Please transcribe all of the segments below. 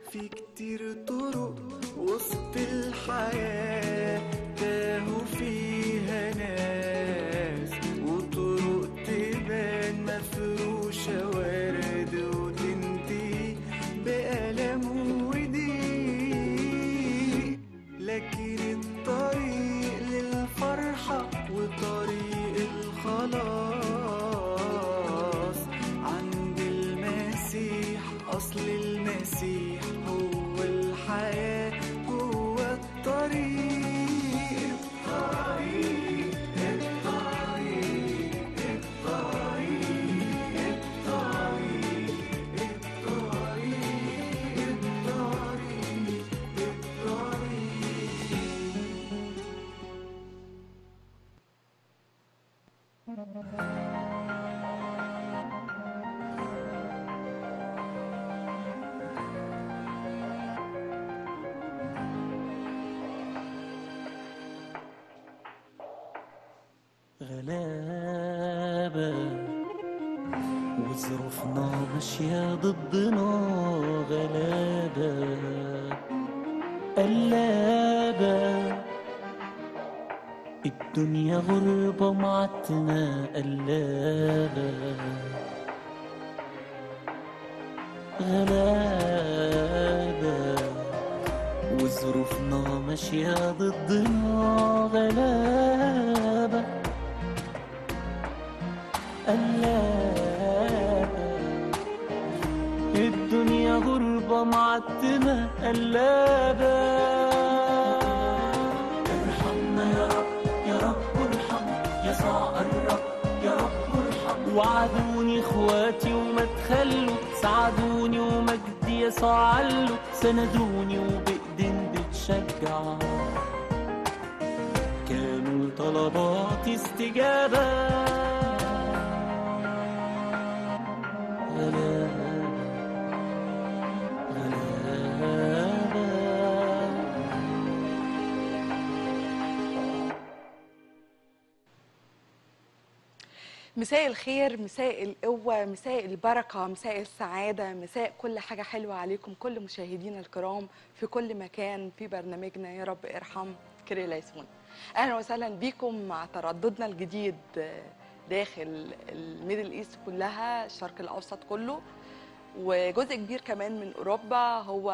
في كتير طرق وسط الحياة تاهوا فيها ناس وطرق تبان مفروشة ورد وتنتهي بألم وضيق لكن الطريق للفرحة وطريق الخلاص عند المسيح أصل المسيح هو الحياة هو الطريق الطريق الطريق الطريق الطريق الطريق الطريق الطريق غلابة وظروفنا ماشية ضدنا غلابة قلابة الدنيا غربة معتنا قلابة غلابة وظروفنا ماشية ضدنا غلابة قلابة الدنيا غربة معتمة قلابة ارحمنا يا رب يا رب ارحم يسوع الرب يا رب ارحم وعدوني اخواتي وما تخلوا ساعدوني ومجدي يسوع علوا سندوني وبإيدين بتشجع كانوا طلباتي استجابة غلابة غلابة مساء الخير مساء القوة مساء البركة مساء السعادة مساء كل حاجة حلوة عليكم كل مشاهدينا الكرام في كل مكان في برنامجنا يا رب ارحم كريليسون أهلا وسهلا بيكم مع ترددنا الجديد داخل الميدل ايست كلها الشرق الأوسط كله وجزء كبير كمان من أوروبا هو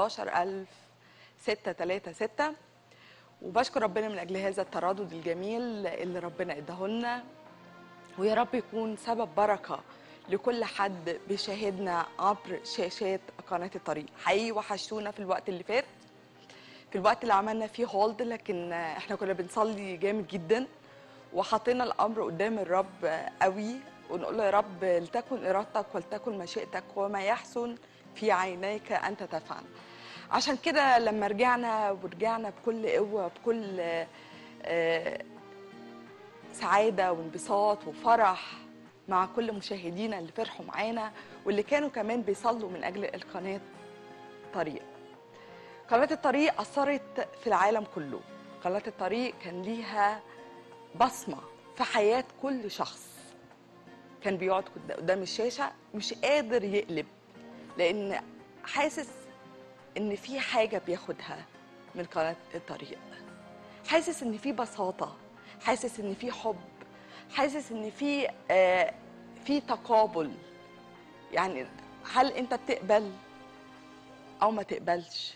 11636 وبشكر ربنا من أجل هذا التردد الجميل اللي ربنا اداهولنا ويا رب يكون سبب بركة لكل حد بيشاهدنا عبر شاشات قناة الطريق حقيقي وحشونا في الوقت اللي فات في الوقت اللي عملنا فيه هولد لكن احنا كنا بنصلي جامد جدا وحطينا الأمر قدام الرب قوي ونقول له يا رب لتكن إرادتك ولتكن مشيئتك وما يحسن في عينيك أنت تفعل عشان كده لما رجعنا ورجعنا بكل قوة بكل آه، سعادة وانبساط وفرح مع كل مشاهدينا اللي فرحوا معانا واللي كانوا كمان بيصلوا من أجل القناة طريق قناة الطريق أثرت في العالم كله قناة الطريق كان ليها بصمة في حياة كل شخص كان بيقعد قد- قدام الشاشة مش قادر يقلب لأن حاسس إن في حاجة بياخدها من قناة الطريق حاسس إن في بساطة حاسس إن في حب حاسس إن في آه في تقابل يعني هل أنت بتقبل أو ما تقبلش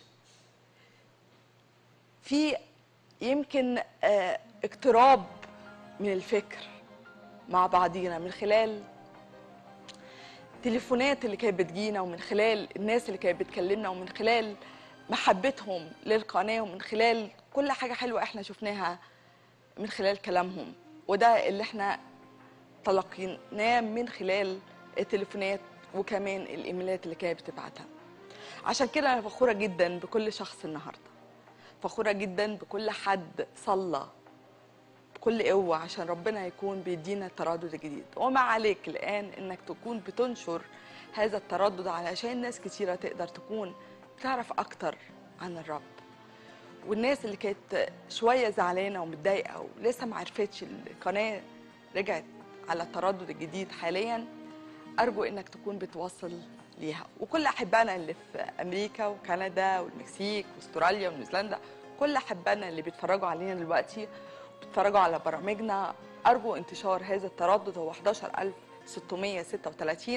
في يمكن آه اقتراب من الفكر مع بعضينا من خلال التليفونات اللي كانت بتجينا ومن خلال الناس اللي كانت بتكلمنا ومن خلال محبتهم للقناة ومن خلال كل حاجة حلوة احنا شفناها من خلال كلامهم وده اللي احنا تلقيناه من خلال التليفونات وكمان الايميلات اللي كانت بتبعتها عشان كده انا فخورة جدا بكل شخص النهارده فخورة جدا بكل حد صلى بكل قوة عشان ربنا يكون بيدينا التردد الجديد وما عليك الآن إنك تكون بتنشر هذا التردد علشان ناس كتيرة تقدر تكون تعرف أكتر عن الرب والناس اللي كانت شوية زعلانة ومتضايقة ولسه ما عرفتش القناة رجعت على التردد الجديد حاليا أرجو إنك تكون بتوصل ليها وكل احبائنا اللي في امريكا وكندا والمكسيك واستراليا ونيوزيلندا كل احبائنا اللي بيتفرجوا علينا دلوقتي بيتفرجوا على برامجنا ارجو انتشار هذا التردد هو 11636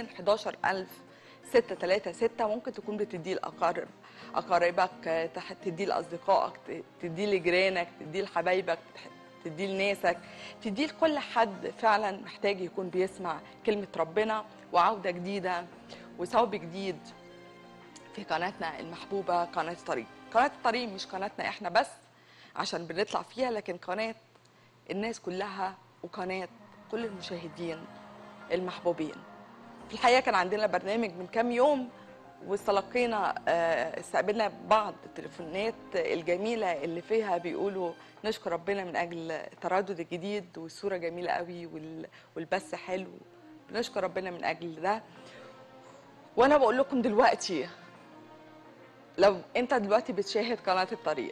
11636 ممكن تكون بتديه لاقارب اقاربك تح- تديه لاصدقائك ت- تديه لجيرانك تديه لحبايبك تح- تديه لناسك تديه لكل حد فعلا محتاج يكون بيسمع كلمه ربنا وعوده جديده وثوب جديد في قناتنا المحبوبه قناه الطريق قناه الطريق مش قناتنا احنا بس عشان بنطلع فيها لكن قناه الناس كلها وقناه كل المشاهدين المحبوبين في الحقيقه كان عندنا برنامج من كام يوم واستلقينا آه، استقبلنا بعض التليفونات الجميله اللي فيها بيقولوا نشكر ربنا من اجل التردد الجديد والصوره جميله قوي وال- والبث حلو بنشكر ربنا من اجل ده وانا بقول لكم دلوقتي لو انت دلوقتي بتشاهد قناه الطريق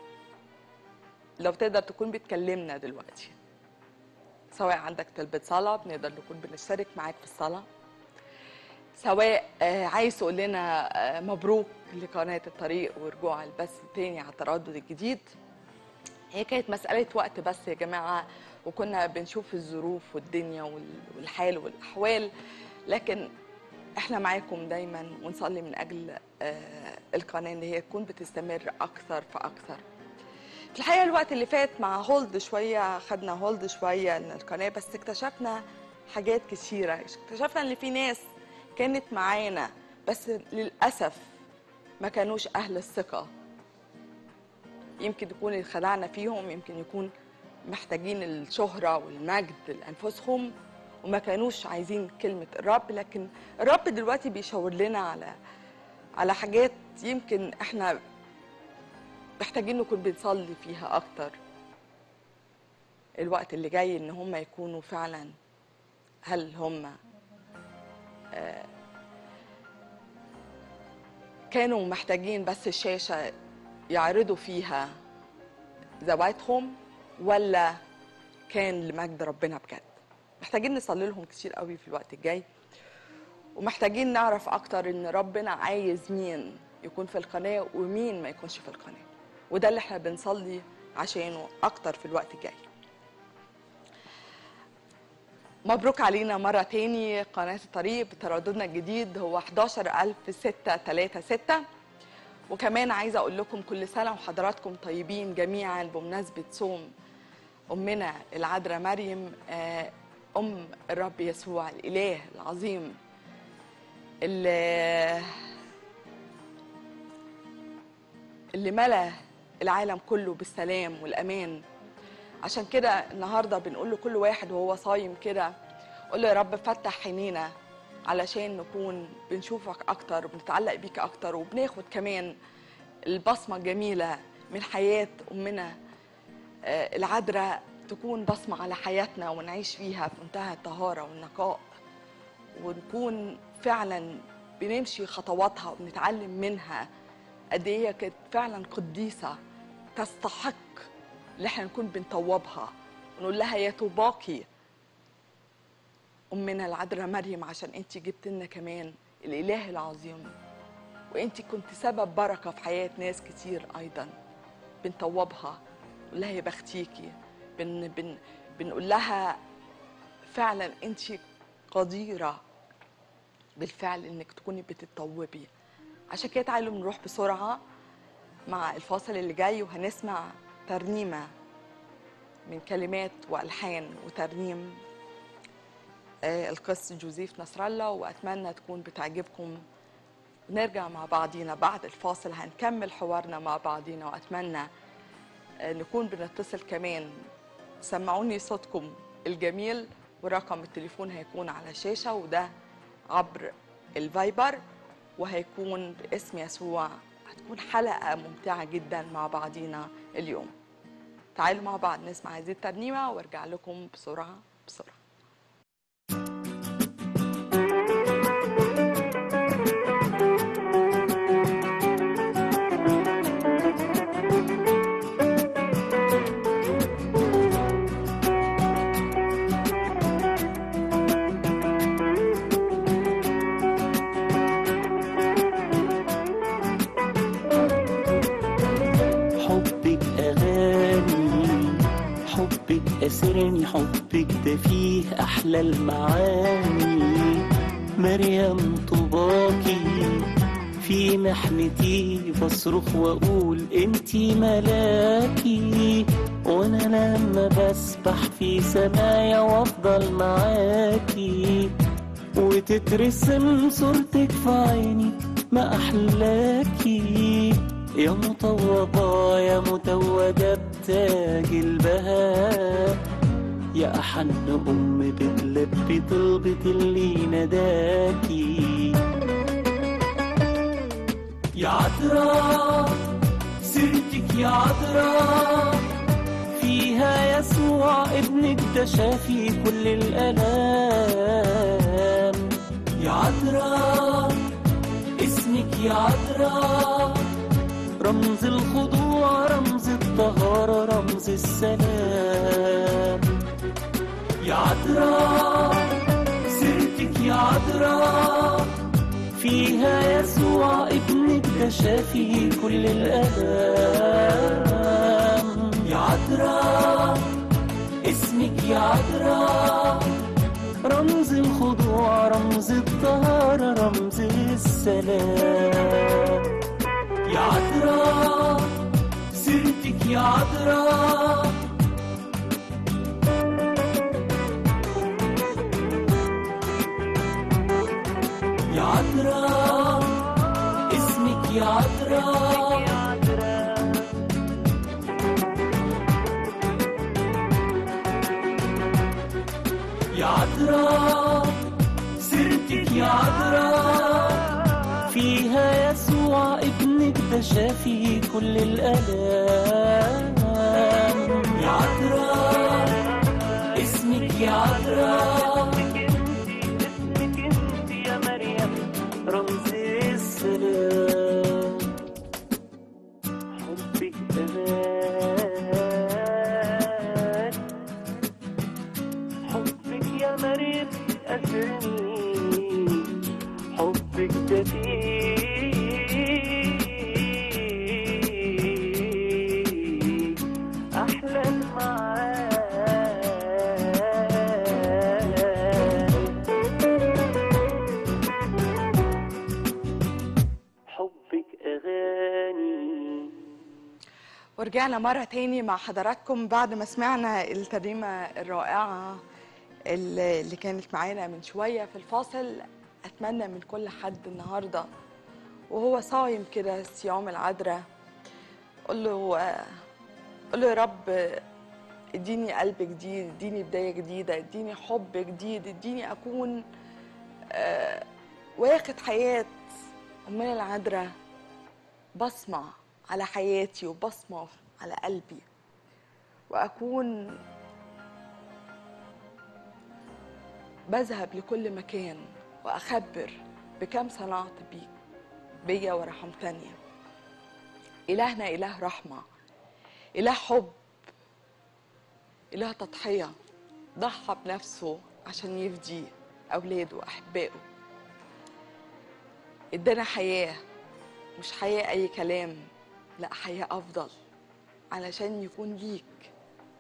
لو تقدر تكون بتكلمنا دلوقتي سواء عندك طلبة صلاة بنقدر نكون بنشترك معاك في الصلاة سواء آه، عايز تقول لنا آه، مبروك لقناة الطريق ورجوع البث تاني على التردد الجديد هي كانت مسألة وقت بس يا جماعة وكنا بنشوف الظروف والدنيا وال- والحال والأحوال لكن احنا معاكم دايما ونصلي من أجل آه، القناة إن هي تكون بتستمر أكثر فأكثر في الحقيقه الوقت اللي فات مع هولد شويه خدنا هولد شويه من القناه بس اكتشفنا حاجات كتيره اكتشفنا ان في ناس كانت معانا بس للاسف ما كانوش اهل الثقه يمكن يكون اللي خدعنا فيهم يمكن يكون محتاجين الشهره والمجد لانفسهم وما كانوش عايزين كلمه الرب لكن الرب دلوقتي بيشاور لنا على على حاجات يمكن احنا محتاجين نكون بنصلي فيها اكتر الوقت اللي جاي ان هم يكونوا فعلا هل هم آه، كانوا محتاجين بس الشاشة يعرضوا فيها ذواتهم ولا كان لمجد ربنا بجد محتاجين نصلي لهم كتير قوي في الوقت الجاي ومحتاجين نعرف اكتر ان ربنا عايز مين يكون في القناه ومين ما يكونش في القناه وده اللي احنا بنصلي عشانه اكتر في الوقت الجاي مبروك علينا مرة تاني قناة الطريق بترددنا الجديد هو 11636 وكمان عايزة أقول لكم كل سنة وحضراتكم طيبين جميعا بمناسبة صوم أمنا العذراء مريم آه، أم الرب يسوع الإله العظيم اللي اللي ملا العالم كله بالسلام والأمان عشان كده النهارده بنقول له كل واحد وهو صايم كده قول له يا رب فتح عينينا علشان نكون بنشوفك اكتر وبنتعلق بيك اكتر وبناخد كمان البصمه الجميله من حياه امنا آه، العذراء تكون بصمه على حياتنا ونعيش فيها في منتهى الطهاره والنقاء ونكون فعلا بنمشي خطواتها وبنتعلم منها قد ايه هي كانت فعلا قديسه تستحق ان احنا نكون بنطوبها ونقول لها يا طوباكي امنا العذراء مريم عشان انت جبت لنا كمان الاله العظيم وانت كنت سبب بركه في حياه ناس كتير ايضا بنطوبها نقول لها يا بختيكي بن بن بنقول لها فعلا انت قديره بالفعل انك تكوني بتتطوبي عشان كده تعالوا نروح بسرعه مع الفاصل اللي جاي وهنسمع ترنيمه من كلمات والحان وترنيم آه، القس جوزيف نصر الله واتمنى تكون بتعجبكم نرجع مع بعضينا بعد الفاصل هنكمل حوارنا مع بعضينا واتمنى آه، نكون بنتصل كمان سمعوني صوتكم الجميل ورقم التليفون هيكون على الشاشة وده عبر الفايبر وهيكون باسم يسوع هتكون حلقة ممتعة جدا مع بعضينا اليوم تعالوا مع بعض نسمع هذه الترنيمة وارجع لكم بسرعة بسرعة يا أسرني حبك ده فيه أحلى المعاني مريم طباكي في محنتي بصرخ وأقول انتي ملاكي وأنا لما بسبح في سمايا وأفضل معاكي وتترسم صورتك في عيني ما أحلاكي يا مطوبة يا متوجة بتاج البهاء يا أحن أم بتلبي طلبة اللي نداكي يا عذراء سيرتك يا عذراء فيها يسوع ابنك ده شافي كل الآلام يا عذراء اسمك يا عذراء رمز الخضوع رمز الطهارة رمز السلام يا عذراء سيرتك يا عذراء فيها يسوع ابنك ده شافي كل الآلام يا عذراء اسمك يا عذراء رمز الخضوع رمز الطهارة رمز السلام يا عذراء سيرتك يا عذراء يا عذراء اسمك يا عذراء يا عذراء سيرتك يا عذراء فيها يسوع ابنك ده شافي كل الآلام يا عذراء اسمك يا عذراء اسمك انت يا مريم رمز السلام حبك أمان حبك يا مريم أسرني حبك ده فيه أحلى المعاني حبك أغاني ورجعنا مرة تاني مع حضراتكم بعد ما سمعنا الترنيمة الرائعة اللي اللي كانت معانا من شوية في الفاصل أتمنى من كل حد النهاردة وهو صايم كده صيام العذراء قول له آه، قول له يا رب اديني قلب جديد اديني بداية جديدة اديني حب جديد اديني أكون آه، واخد حياة أمنا العذراء بصمة على حياتي وبصمة على قلبي وأكون بذهب لكل مكان وأخبر بكم صنعت بيك بيا ورحمتني إلهنا إله رحمة إله حب إله تضحية ضحى بنفسه عشان يفدي أولاده وأحبائه ادانا حياة مش حياة أي كلام لا حياة أفضل علشان يكون ليك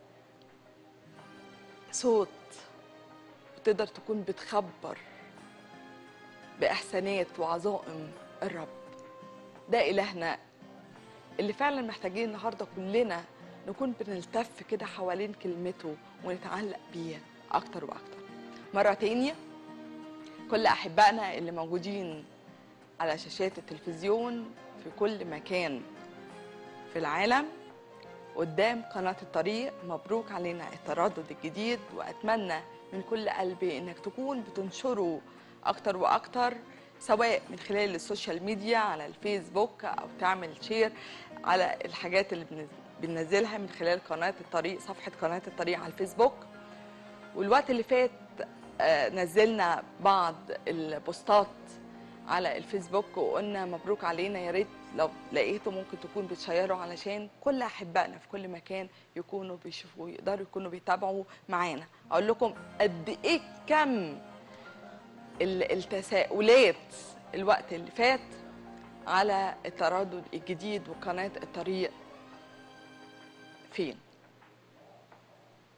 صوت وتقدر تكون بتخبر بإحسانات وعظائم الرب ده إلهنا اللي فعلا محتاجين النهاردة كلنا نكون بنلتف كده حوالين كلمته ونتعلق بيه أكتر وأكتر مرة تانية كل أحبائنا اللي موجودين على شاشات التلفزيون في كل مكان في العالم قدام قناة الطريق مبروك علينا التردد الجديد وأتمنى من كل قلبي إنك تكون بتنشره أكتر وأكتر سواء من خلال السوشيال ميديا على الفيسبوك أو تعمل شير على الحاجات اللي بنز- بننزلها من خلال قناة الطريق صفحة قناة الطريق على الفيسبوك والوقت اللي فات آه، نزلنا بعض البوستات على الفيسبوك وقلنا مبروك علينا يا ريت لو لقيته ممكن تكون بتشيره علشان كل احبائنا في كل مكان يكونوا بيشوفوا يقدروا يكونوا بيتابعوا معانا اقول لكم قد ايه كم ال- التساؤلات الوقت اللي فات على التردد الجديد وقناه الطريق فين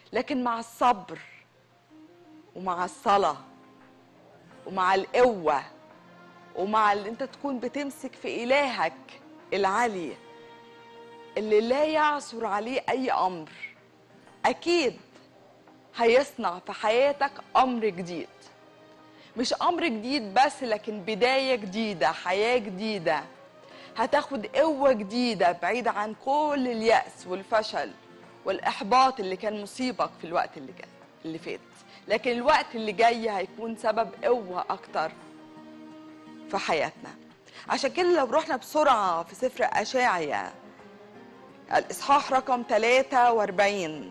لكن مع الصبر ومع الصلاة ومع القوة ومع اللي انت تكون بتمسك في إلهك العلي اللي لا يعثر عليه أي أمر أكيد هيصنع في حياتك أمر جديد مش أمر جديد بس لكن بداية جديدة حياة جديدة هتاخد قوة جديدة بعيدة عن كل اليأس والفشل والإحباط اللي كان مصيبك في الوقت اللي كان اللي فات لكن الوقت اللي جاي هيكون سبب قوة أكتر في حياتنا عشان كده لو رحنا بسرعة في سفر أشاعية الإصحاح رقم 43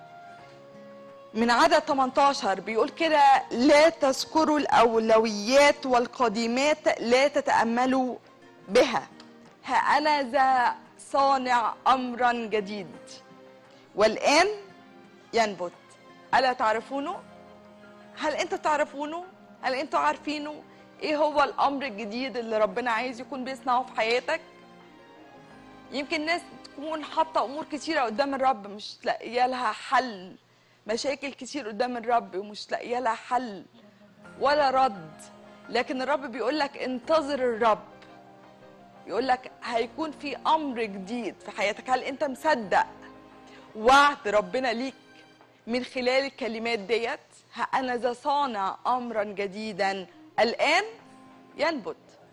من عدد 18 بيقول كده لا تذكروا الأولويات والقديمات لا تتأملوا بها ها أنا ذا صانع أمرا جديد والآن ينبت ألا تعرفونه؟ هل أنتوا تعرفونه؟ هل أنتوا عارفينه؟ إيه هو الأمر الجديد اللي ربنا عايز يكون بيصنعه في حياتك؟ يمكن ناس تكون حاطة أمور كتيرة قدام الرب مش لاقية لها حل مشاكل كتير قدام الرب ومش لاقية لها حل ولا رد لكن الرب بيقول لك انتظر الرب يقول لك هيكون في أمر جديد في حياتك هل أنت مصدق وعد ربنا ليك من خلال الكلمات ديت ها أنا ذا صانع أمرا جديدا الآن ينبت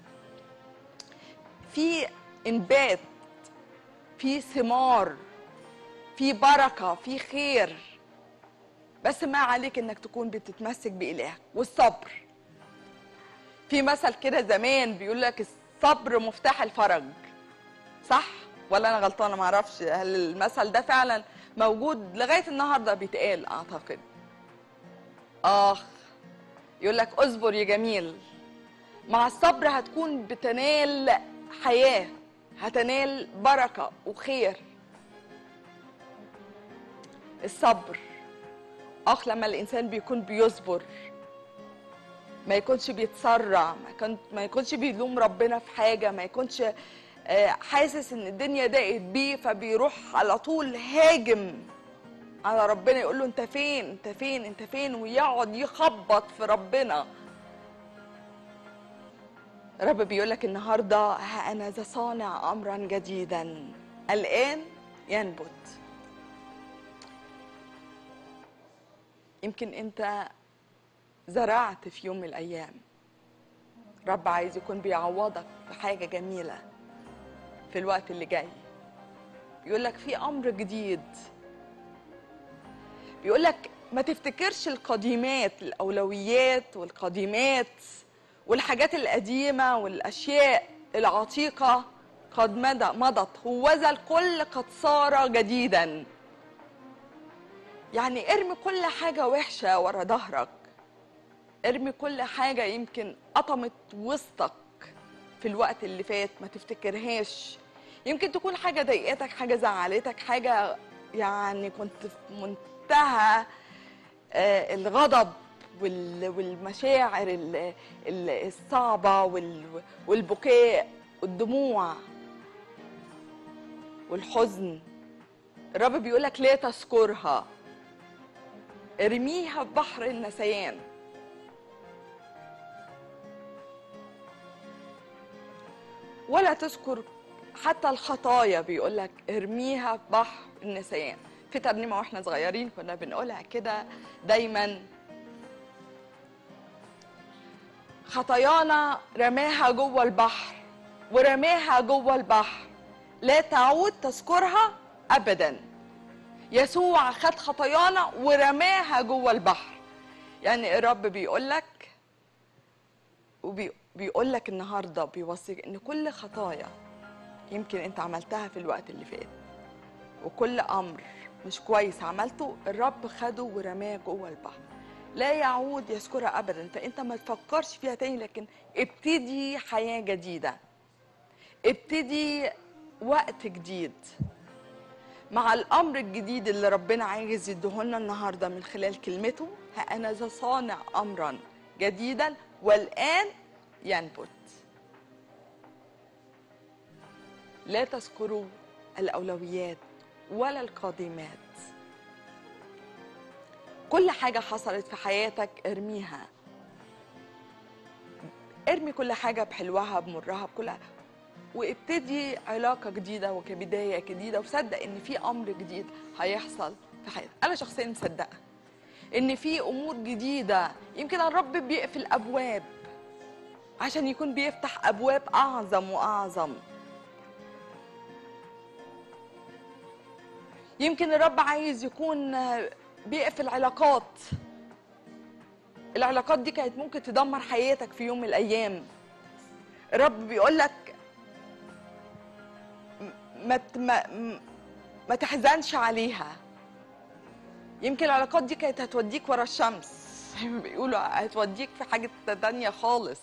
في إنبات في ثمار في بركة في خير بس ما عليك انك تكون بتتمسك بإلهك والصبر في مثل كده زمان بيقول لك الصبر مفتاح الفرج صح ولا انا غلطانه ما اعرفش هل المثل ده فعلا موجود لغايه النهارده بيتقال اعتقد اخ يقول لك اصبر يا جميل مع الصبر هتكون بتنال حياه هتنال بركه وخير الصبر اخ لما الانسان بيكون بيصبر ما يكونش بيتسرع ما, يكون ما يكونش بيلوم ربنا في حاجه ما يكونش آه، حاسس ان الدنيا ضاقت بيه فبيروح على طول هاجم على ربنا يقول له انت فين انت فين انت فين ويقعد يخبط في ربنا رب بيقول لك النهارده ها انا ذا صانع امرا جديدا الان ينبت يمكن انت زرعت في يوم من الايام رب عايز يكون بيعوضك بحاجه جميله في الوقت اللي جاي بيقول لك في امر جديد بيقول لك ما تفتكرش القديمات الاولويات والقديمات والحاجات القديمه والاشياء العتيقه قد مدى مضت هوذا الكل قد صار جديدا يعني ارمي كل حاجه وحشه ورا ظهرك ارمي كل حاجه يمكن قطمت وسطك في الوقت اللي فات ما تفتكرهاش يمكن تكون حاجه ضايقتك حاجه زعلتك حاجه يعني كنت في منتهى آه، الغضب وال- والمشاعر ال- ال- الصعبه وال- والبكاء والدموع والحزن الرب بيقولك لا تذكرها ارميها في بحر النسيان ولا تذكر حتى الخطايا بيقول لك ارميها في بحر النسيان في ترنيمه واحنا صغيرين كنا بنقولها كده دايما خطايانا رماها جوه البحر ورماها جوه البحر لا تعود تذكرها ابدا يسوع خد خطايانا ورماها جوه البحر يعني الرب بيقول لك وبيقول لك النهارده بيوصيك ان كل خطايا يمكن انت عملتها في الوقت اللي فات وكل امر مش كويس عملته الرب خده ورماه جوه البحر لا يعود يذكرها ابدا فانت ما تفكرش فيها تاني لكن ابتدي حياه جديده ابتدي وقت جديد مع الامر الجديد اللي ربنا عايز يديهولنا النهارده من خلال كلمته ها انا ذا صانع امرا جديدا والان ينبت لا تذكروا الاولويات ولا القادمات كل حاجة حصلت في حياتك ارميها ارمي كل حاجة بحلوها بمرها بكلها وابتدي علاقة جديدة وكبداية جديدة وصدق ان في امر جديد هيحصل في حياتك انا شخصيا مصدقة ان في امور جديدة يمكن الرب بيقفل ابواب عشان يكون بيفتح ابواب اعظم واعظم يمكن الرب عايز يكون بيقفل علاقات العلاقات دي كانت ممكن تدمر حياتك في يوم من الايام الرب بيقول لك ما ت- ما م- ما تحزنش عليها يمكن العلاقات دي كانت هتوديك ورا الشمس زي ما بيقولوا هتوديك في حاجة تانية خالص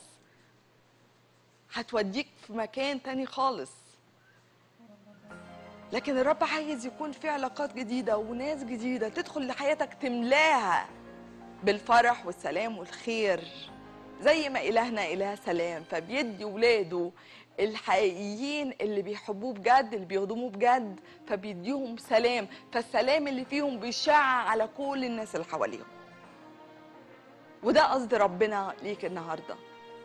هتوديك في مكان تاني خالص لكن الرب عايز يكون في علاقات جديدة وناس جديدة تدخل لحياتك تملاها بالفرح والسلام والخير زي ما إلهنا إله سلام فبيدي ولاده الحقيقيين اللي بيحبوه بجد اللي بيخدموه بجد فبيديهم سلام فالسلام اللي فيهم بيشع على كل الناس اللي حواليهم وده قصد ربنا ليك النهارده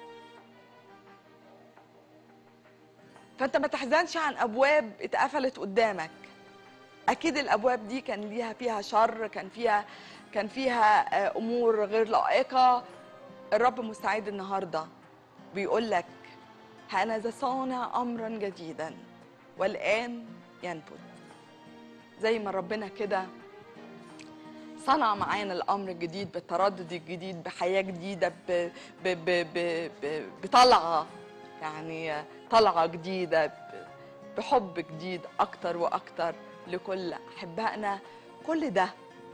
فانت ما تحزنش عن ابواب اتقفلت قدامك اكيد الابواب دي كان ليها فيها شر كان فيها كان فيها آه، امور غير لائقه الرب مستعد النهارده بيقول لك انا ذا صانع امرا جديدا والان ينبت زي ما ربنا كده صنع معانا الامر الجديد بالتردد الجديد بحياه جديده ب... ب... ب... ب... ب... بطلعه يعني طلعه جديده ب... بحب جديد اكتر واكتر لكل احبائنا كل ده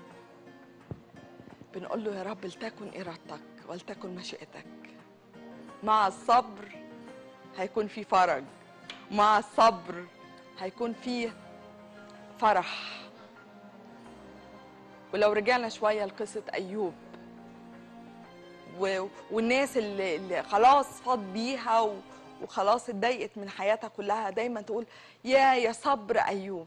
بنقول له يا رب لتكن ارادتك ولتكن مشيئتك مع الصبر هيكون في فرج مع الصبر هيكون فيه فرح ولو رجعنا شوية لقصة أيوب و... والناس اللي, اللي خلاص فاض بيها و... وخلاص اتضايقت من حياتها كلها دايما تقول يا يا صبر أيوب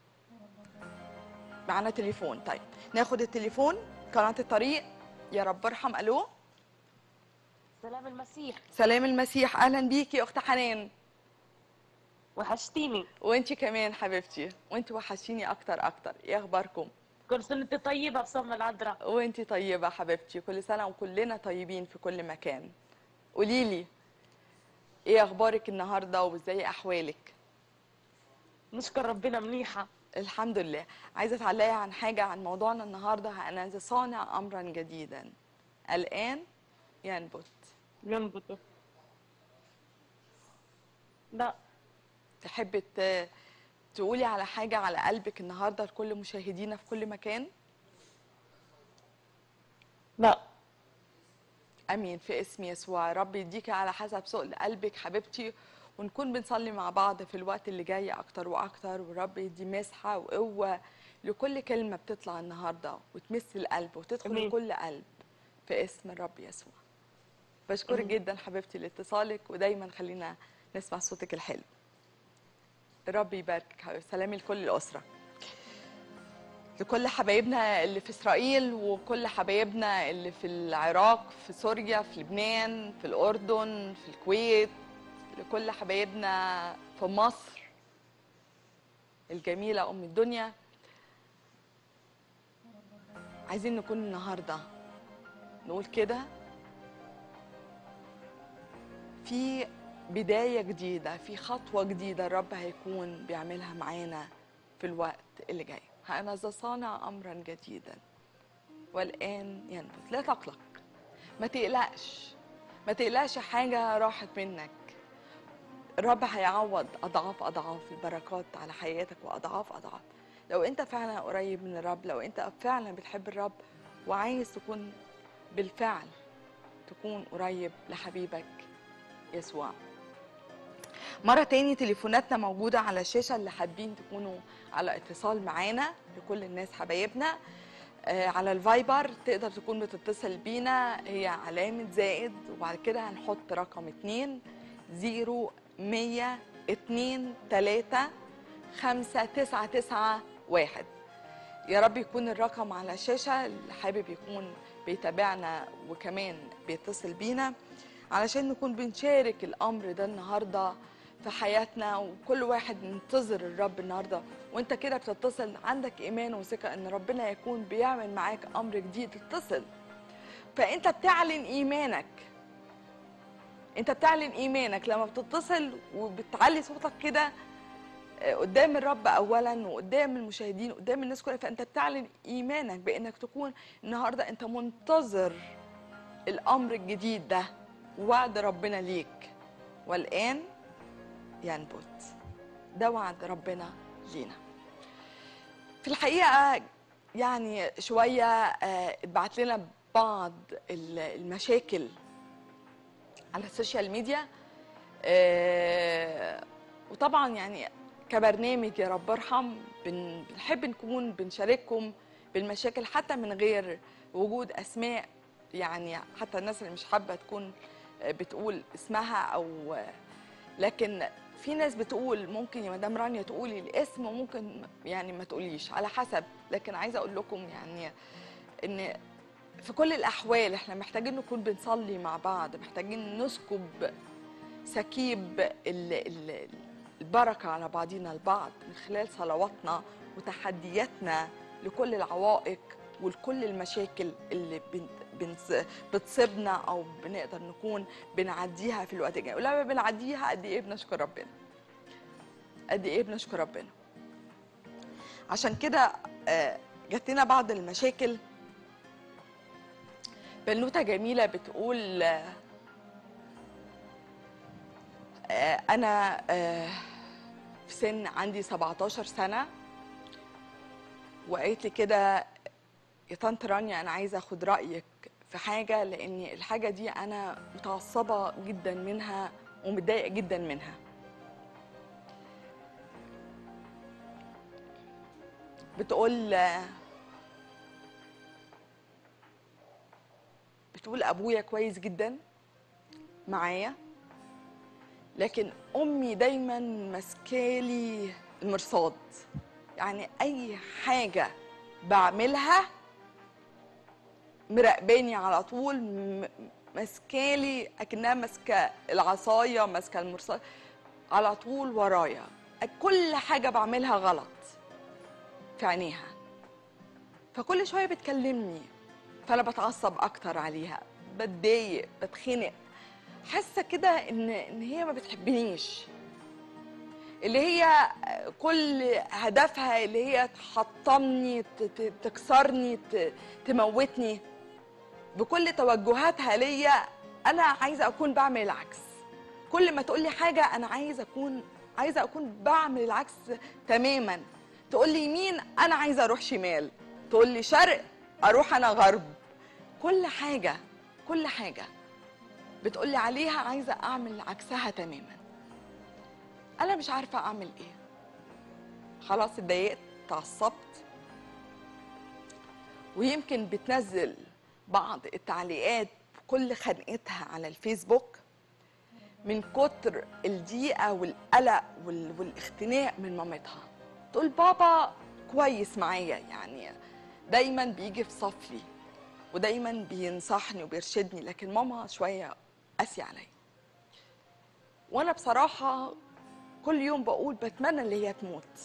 معانا تليفون طيب ناخد التليفون قناة الطريق يا رب ارحم ألو سلام المسيح سلام المسيح أهلا بيكي يا أخت حنان وحشتيني وانتي كمان حبيبتي وانتي وحشيني أكتر أكتر إيه أخباركم كل سنة وانت طيبة بصم العذراء وانتي طيبة حبيبتي كل سنة وكلنا طيبين في كل مكان قوليلي ايه اخبارك النهاردة وازاي احوالك نشكر ربنا منيحة الحمد لله عايزة تعلقي عن حاجة عن موضوعنا النهاردة أنا ذا صانع أمرا جديدا الآن ينبت ينبت لا تحبي ت- تقولي على حاجة على قلبك النهاردة لكل مشاهدينا في كل مكان لا امين في اسم يسوع رب يديكي على حسب سؤل قلبك حبيبتي ونكون بنصلي مع بعض في الوقت اللي جاي اكتر واكتر ورب يدي مسحه وقوه لكل كلمه بتطلع النهارده وتمس القلب وتدخل آمين. لكل قلب في اسم الرب يسوع بشكرك آمين. جدا حبيبتي لاتصالك ودايما خلينا نسمع صوتك الحلو الرب يباركك حبيبتي سلامي لكل الاسره لكل حبايبنا اللي في اسرائيل وكل حبايبنا اللي في العراق في سوريا في لبنان في الاردن في الكويت لكل حبايبنا في مصر الجميله ام الدنيا عايزين نكون النهارده نقول كده في بدايه جديده في خطوه جديده الرب هيكون بيعملها معانا في الوقت اللي جاي أنا ذا صانع أمرا جديدا والآن ينبت لا تقلق ما تقلقش ما تقلقش حاجة راحت منك الرب هيعوض أضعاف أضعاف البركات على حياتك وأضعاف أضعاف لو أنت فعلا قريب من الرب لو أنت فعلا بتحب الرب وعايز تكون بالفعل تكون قريب لحبيبك يسوع مرة تاني تليفوناتنا موجودة على الشاشة اللي حابين تكونوا على اتصال معانا لكل الناس حبايبنا آه، على الفايبر تقدر تكون بتتصل بينا هي علامة زائد وبعد كده هنحط رقم اتنين زيرو مية اتنين تلاتة خمسة تسعة تسعة واحد يا رب يكون الرقم على الشاشة اللي حابب يكون بيتابعنا وكمان بيتصل بينا علشان نكون بنشارك الأمر ده النهاردة في حياتنا وكل واحد منتظر الرب النهاردة وانت كده بتتصل عندك إيمان وثقة إن ربنا يكون بيعمل معاك أمر جديد اتصل فأنت بتعلن إيمانك انت بتعلن ايمانك لما بتتصل وبتعلي صوتك كده آه، قدام الرب اولا وقدام المشاهدين قدام الناس كلها فانت بتعلن ايمانك بانك تكون النهارده انت منتظر الامر الجديد ده وعد ربنا ليك والان ينبت ده وعد ربنا لينا في الحقيقه يعني شويه آه، اتبعت لنا بعض ال- المشاكل على السوشيال ميديا آه، وطبعا يعني كبرنامج يا رب ارحم بن- بنحب نكون بنشارككم بالمشاكل حتى من غير وجود اسماء يعني حتى الناس اللي مش حابه تكون آه، بتقول اسمها او آه، لكن في ناس بتقول ممكن يا مدام رانيا تقولي الاسم وممكن يعني ما تقوليش على حسب لكن عايزه اقول لكم يعني ان في كل الأحوال احنا محتاجين نكون بنصلي مع بعض محتاجين نسكب سكيب ال- ال- البركة على بعضنا البعض من خلال صلواتنا وتحدياتنا لكل العوائق ولكل المشاكل اللي بن- بنس- بتصيبنا أو بنقدر نكون بنعديها في الوقت الجاي ولما بنعديها قد إيه بنشكر ربنا قد إيه بنشكر ربنا عشان كده آه، جات لنا بعض المشاكل بنوتة جميلة بتقول آه، آه، أنا آه، في سن عندي 17 سنة وقالت لي كده يا طنط رانيا أنا عايزة أخد رأيك في حاجة لأن الحاجة دي أنا متعصبة جدا منها ومتضايقة جدا منها بتقول آه، بتقول ابويا كويس جدا معايا لكن امي دايما ماسكالي المرصاد يعني اي حاجه بعملها مراقباني على طول م- ماسكالي اكنها ماسكه العصايه ماسكه المرصاد على طول ورايا كل حاجه بعملها غلط في عينيها فكل شويه بتكلمني فانا بتعصب اكتر عليها بتضايق بتخنق حاسه كده ان ان هي ما بتحبنيش اللي هي كل هدفها اللي هي تحطمني ت- ت- تكسرني ت- تموتني بكل توجهاتها ليا انا عايزه اكون بعمل العكس كل ما تقول لي حاجه انا عايزه اكون عايزه اكون بعمل العكس تماما تقول لي يمين انا عايزه اروح شمال تقول لي شرق اروح انا غرب كل حاجه كل حاجه بتقول لي عليها عايزه اعمل عكسها تماما انا مش عارفه اعمل ايه خلاص اتضايقت اتعصبت ويمكن بتنزل بعض التعليقات كل خنقتها على الفيسبوك من كتر الضيقه والقلق وال- والاختناق من مامتها تقول بابا كويس معايا يعني دايما بيجي في صفي ودايما بينصحني وبيرشدني لكن ماما شويه قاسيه عليا وانا بصراحه كل يوم بقول بتمنى اللي هي تموت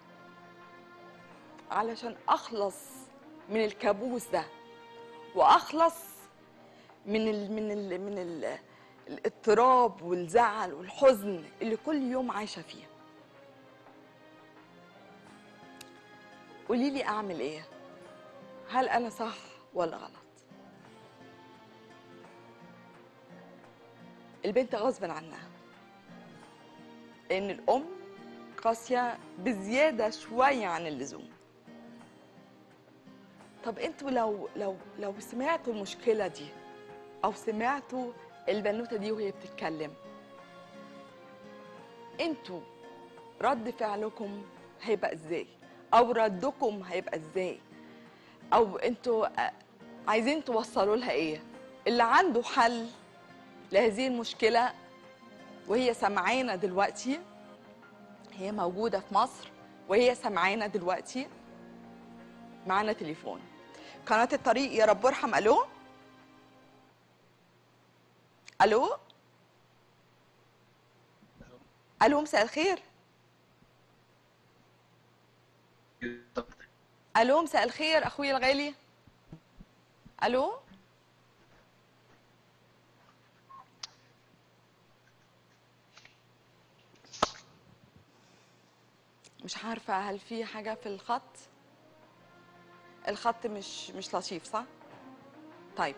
علشان اخلص من الكابوس ده واخلص من ال من ال من ال الاضطراب والزعل والحزن اللي كل يوم عايشه فيه قولي لي اعمل ايه هل انا صح ولا غلط البنت غصب عنها لان الام قاسيه بزياده شويه عن اللزوم طب انتوا لو لو لو سمعتوا المشكله دي او سمعتوا البنوته دي وهي بتتكلم انتوا رد فعلكم هيبقى ازاي او ردكم هيبقى ازاي او انتوا آه، عايزين توصلوا لها ايه اللي عنده حل لهذه المشكله وهي سمعانا دلوقتي هي موجوده في مصر وهي سمعانا دلوقتي معانا تليفون قناه الطريق يا رب ارحم الو الو الو مساء الخير الو مساء الخير اخويا الغالي الو مش عارفه هل في حاجه في الخط الخط مش مش لطيف صح طيب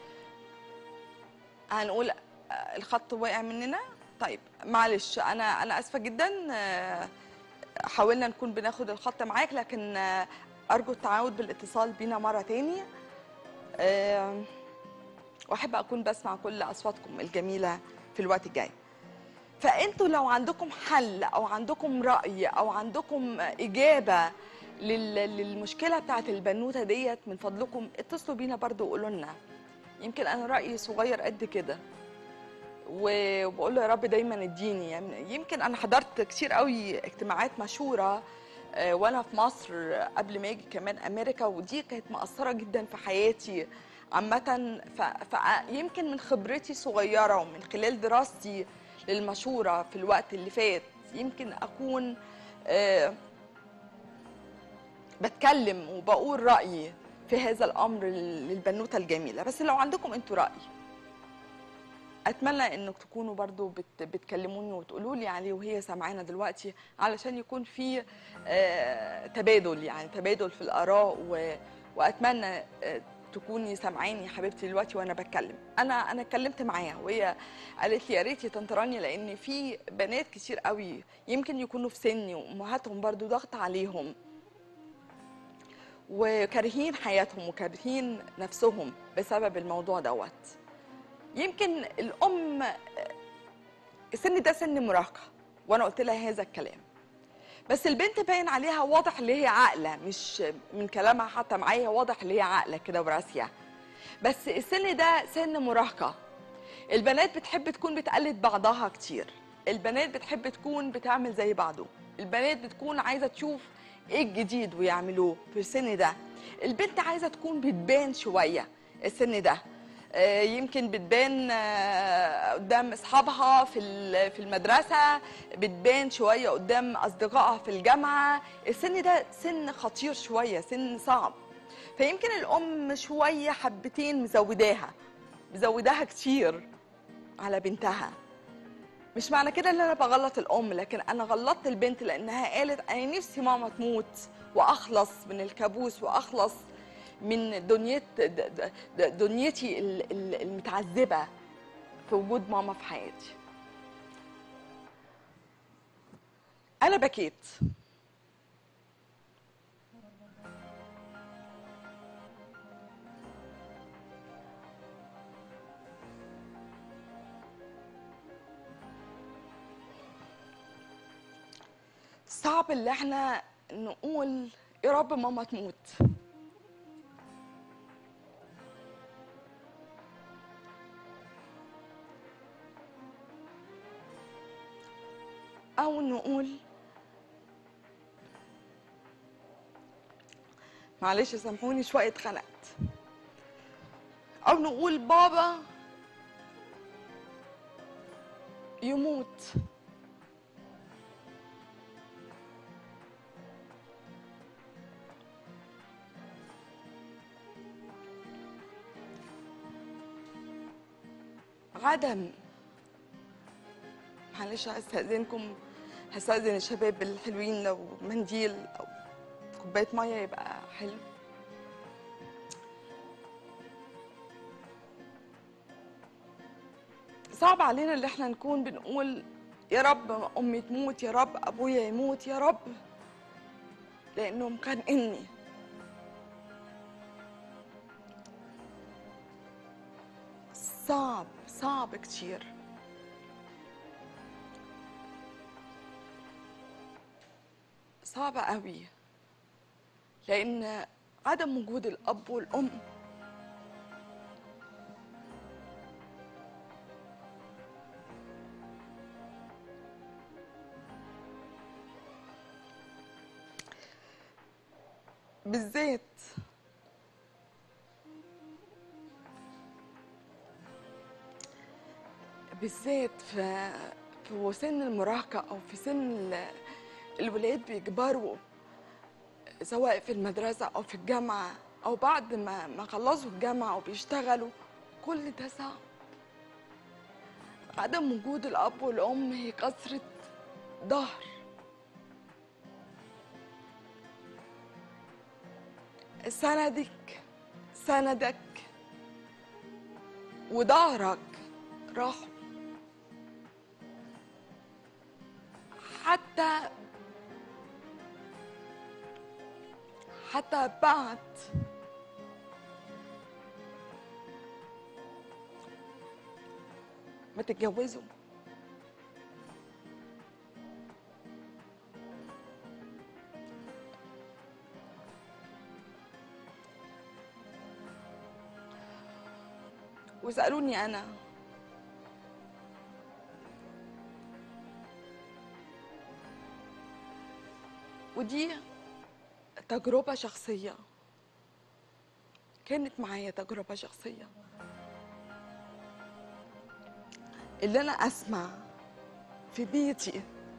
هنقول آه، الخط وقع مننا طيب معلش انا انا اسفه جدا آه، حاولنا نكون بناخد الخط معاك لكن آه، ارجو التعاود بالاتصال بينا مره تاني آه، واحب اكون بسمع كل اصواتكم الجميله في الوقت الجاي فانتوا لو عندكم حل او عندكم راي او عندكم اجابه لل- للمشكله بتاعت البنوته ديت من فضلكم اتصلوا بينا برضو وقولوا لنا يمكن انا رايي صغير قد كده و- وبقول له يا رب دايما اديني يعني يمكن انا حضرت كتير قوي اجتماعات مشهوره آه، وانا في مصر قبل ما اجي كمان امريكا ودي كانت مأثره جدا في حياتي عامة ف- فيمكن من خبرتي صغيرة ومن خلال دراستي للمشورة في الوقت اللي فات يمكن أكون آه، بتكلم وبقول رأيي في هذا الأمر للبنوتة الجميلة بس لو عندكم أنتوا رأي اتمنى انك تكونوا برضو بت بتكلموني وتقولوا لي عليه وهي سامعانا دلوقتي علشان يكون في آه، تبادل يعني تبادل في الاراء و... واتمنى آه، تكوني سامعاني يا حبيبتي دلوقتي وانا بتكلم انا انا اتكلمت معاها وهي قالت لي يا ريت تنطراني لان في بنات كتير قوي يمكن يكونوا في سني وامهاتهم برضو ضغط عليهم وكارهين حياتهم وكارهين نفسهم بسبب الموضوع دوت يمكن الام السن ده سن مراهقه وانا قلت لها هذا الكلام بس البنت باين عليها واضح اللي هي عاقله مش من كلامها حتى معايا واضح اللي هي عاقله كده وراسيه بس السن ده سن مراهقه البنات بتحب تكون بتقلد بعضها كتير البنات بتحب تكون بتعمل زي بعضه البنات بتكون عايزه تشوف ايه الجديد ويعملوه في السن ده البنت عايزه تكون بتبان شويه السن ده آه، يمكن بتبان آه، قدام اصحابها في ال- في المدرسه بتبان شويه قدام اصدقائها في الجامعه السن ده سن خطير شويه سن صعب فيمكن الام شويه حبتين مزوداها مزوداها كتير على بنتها مش معنى كده ان انا بغلط الام لكن انا غلطت البنت لانها قالت انا نفسي ماما تموت واخلص من الكابوس واخلص من دنيت د- د- دنيتي ال- ال- المتعذبه في وجود ماما في حياتي انا بكيت صعب اللي احنا نقول يا رب ماما تموت او نقول معلش سامحوني شويه اتخنقت او نقول بابا يموت عدم معلش هستأذنكم هستأذن الشباب الحلوين لو منديل أو كوباية مية يبقى حلو صعب علينا اللي احنا نكون بنقول يا رب أمي تموت يا رب أبويا يموت يا رب لأنهم كان إني صعب صعب كتير صعبة قوي لأن عدم وجود الأب والأم بالذات بالذات في في سن المراهقة أو في سن ال- الولاد بيكبروا سواء في المدرسة أو في الجامعة أو بعد ما ما خلصوا الجامعة وبيشتغلوا كل ده صعب عدم وجود الأب والأم هي كسرة ظهر سندك سندك وظهرك راحوا حتى حتى بعد ما تتجوزوا وسألوني أنا ودي تجربة شخصية كانت معايا تجربة شخصية اللي أنا أسمع في بيتي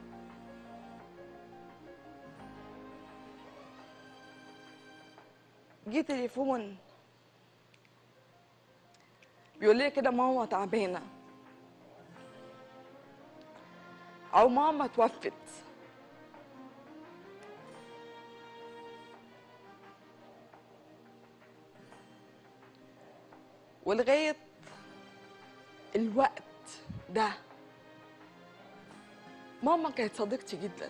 جه تليفون بيقول لي كده ماما تعبانة أو ماما توفت ولغاية الوقت ده ماما كانت صديقتي جدا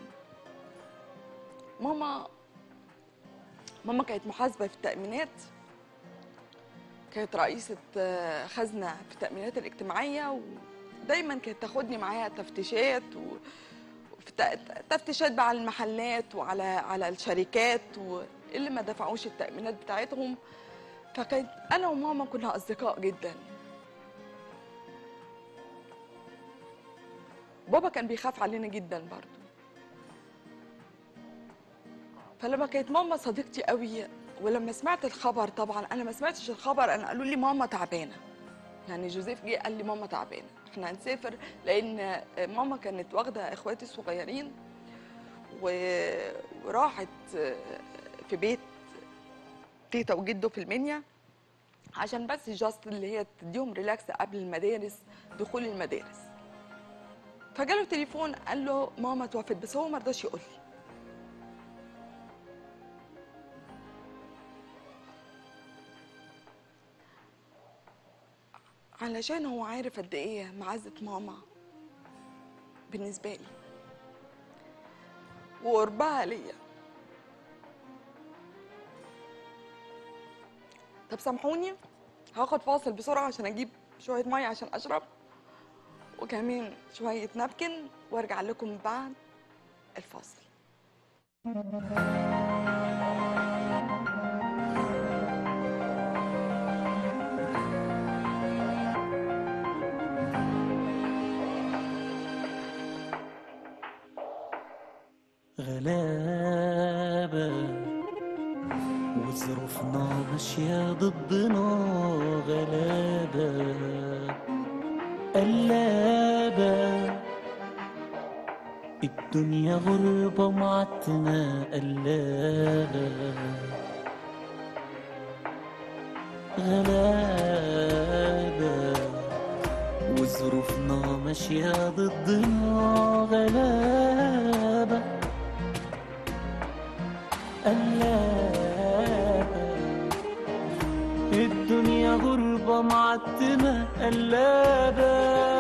ماما ماما كانت محاسبة في التأمينات كانت رئيسة آه، خزنة في التأمينات الاجتماعية ودايما كانت تاخدني معاها تفتيشات و... وفي ت- تفتيشات بقى على المحلات وعلى على الشركات واللي ما دفعوش التأمينات بتاعتهم فكانت أنا وماما كنا أصدقاء جدا بابا كان بيخاف علينا جدا برضو فلما كانت ماما صديقتي قوي ولما سمعت الخبر طبعا انا ما سمعتش الخبر انا قالوا لي ماما تعبانه يعني جوزيف جه قال لي ماما تعبانه احنا هنسافر لان ماما كانت واخده اخواتي الصغيرين و- وراحت في بيت تيتا وجده في المنيا عشان بس جاست اللي هي تديهم ريلاكس قبل المدارس دخول المدارس فجاله تليفون قال له ماما توفت بس هو ما رضاش يقول لي علشان هو عارف قد ايه معزة ماما بالنسبة لي وقربها ليا طب سامحوني هاخد فاصل بسرعة عشان اجيب شوية مية عشان اشرب وكمان شوية نابكن وارجع لكم بعد الفاصل غلابة وظروفنا ماشية ضدنا غلابة قلابة الدنيا غربة معتمة قلابة غلابة وظروفنا ماشية ضدنا غلابة قلابة الدنيا غربة معتمة قلابة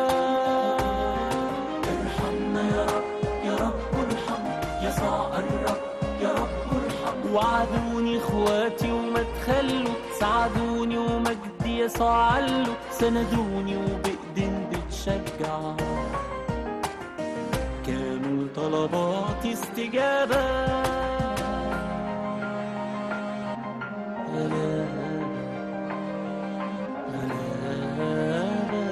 ارحمنا يا رب يا رب ارحم يسوع الرب يا رب ارحم وعدوني اخواتي وما تخلوا ساعدوني ومجدي يسوع علوا سندوني وبإيدين بتشجع كانوا طلباتي استجابة غلابة غلابة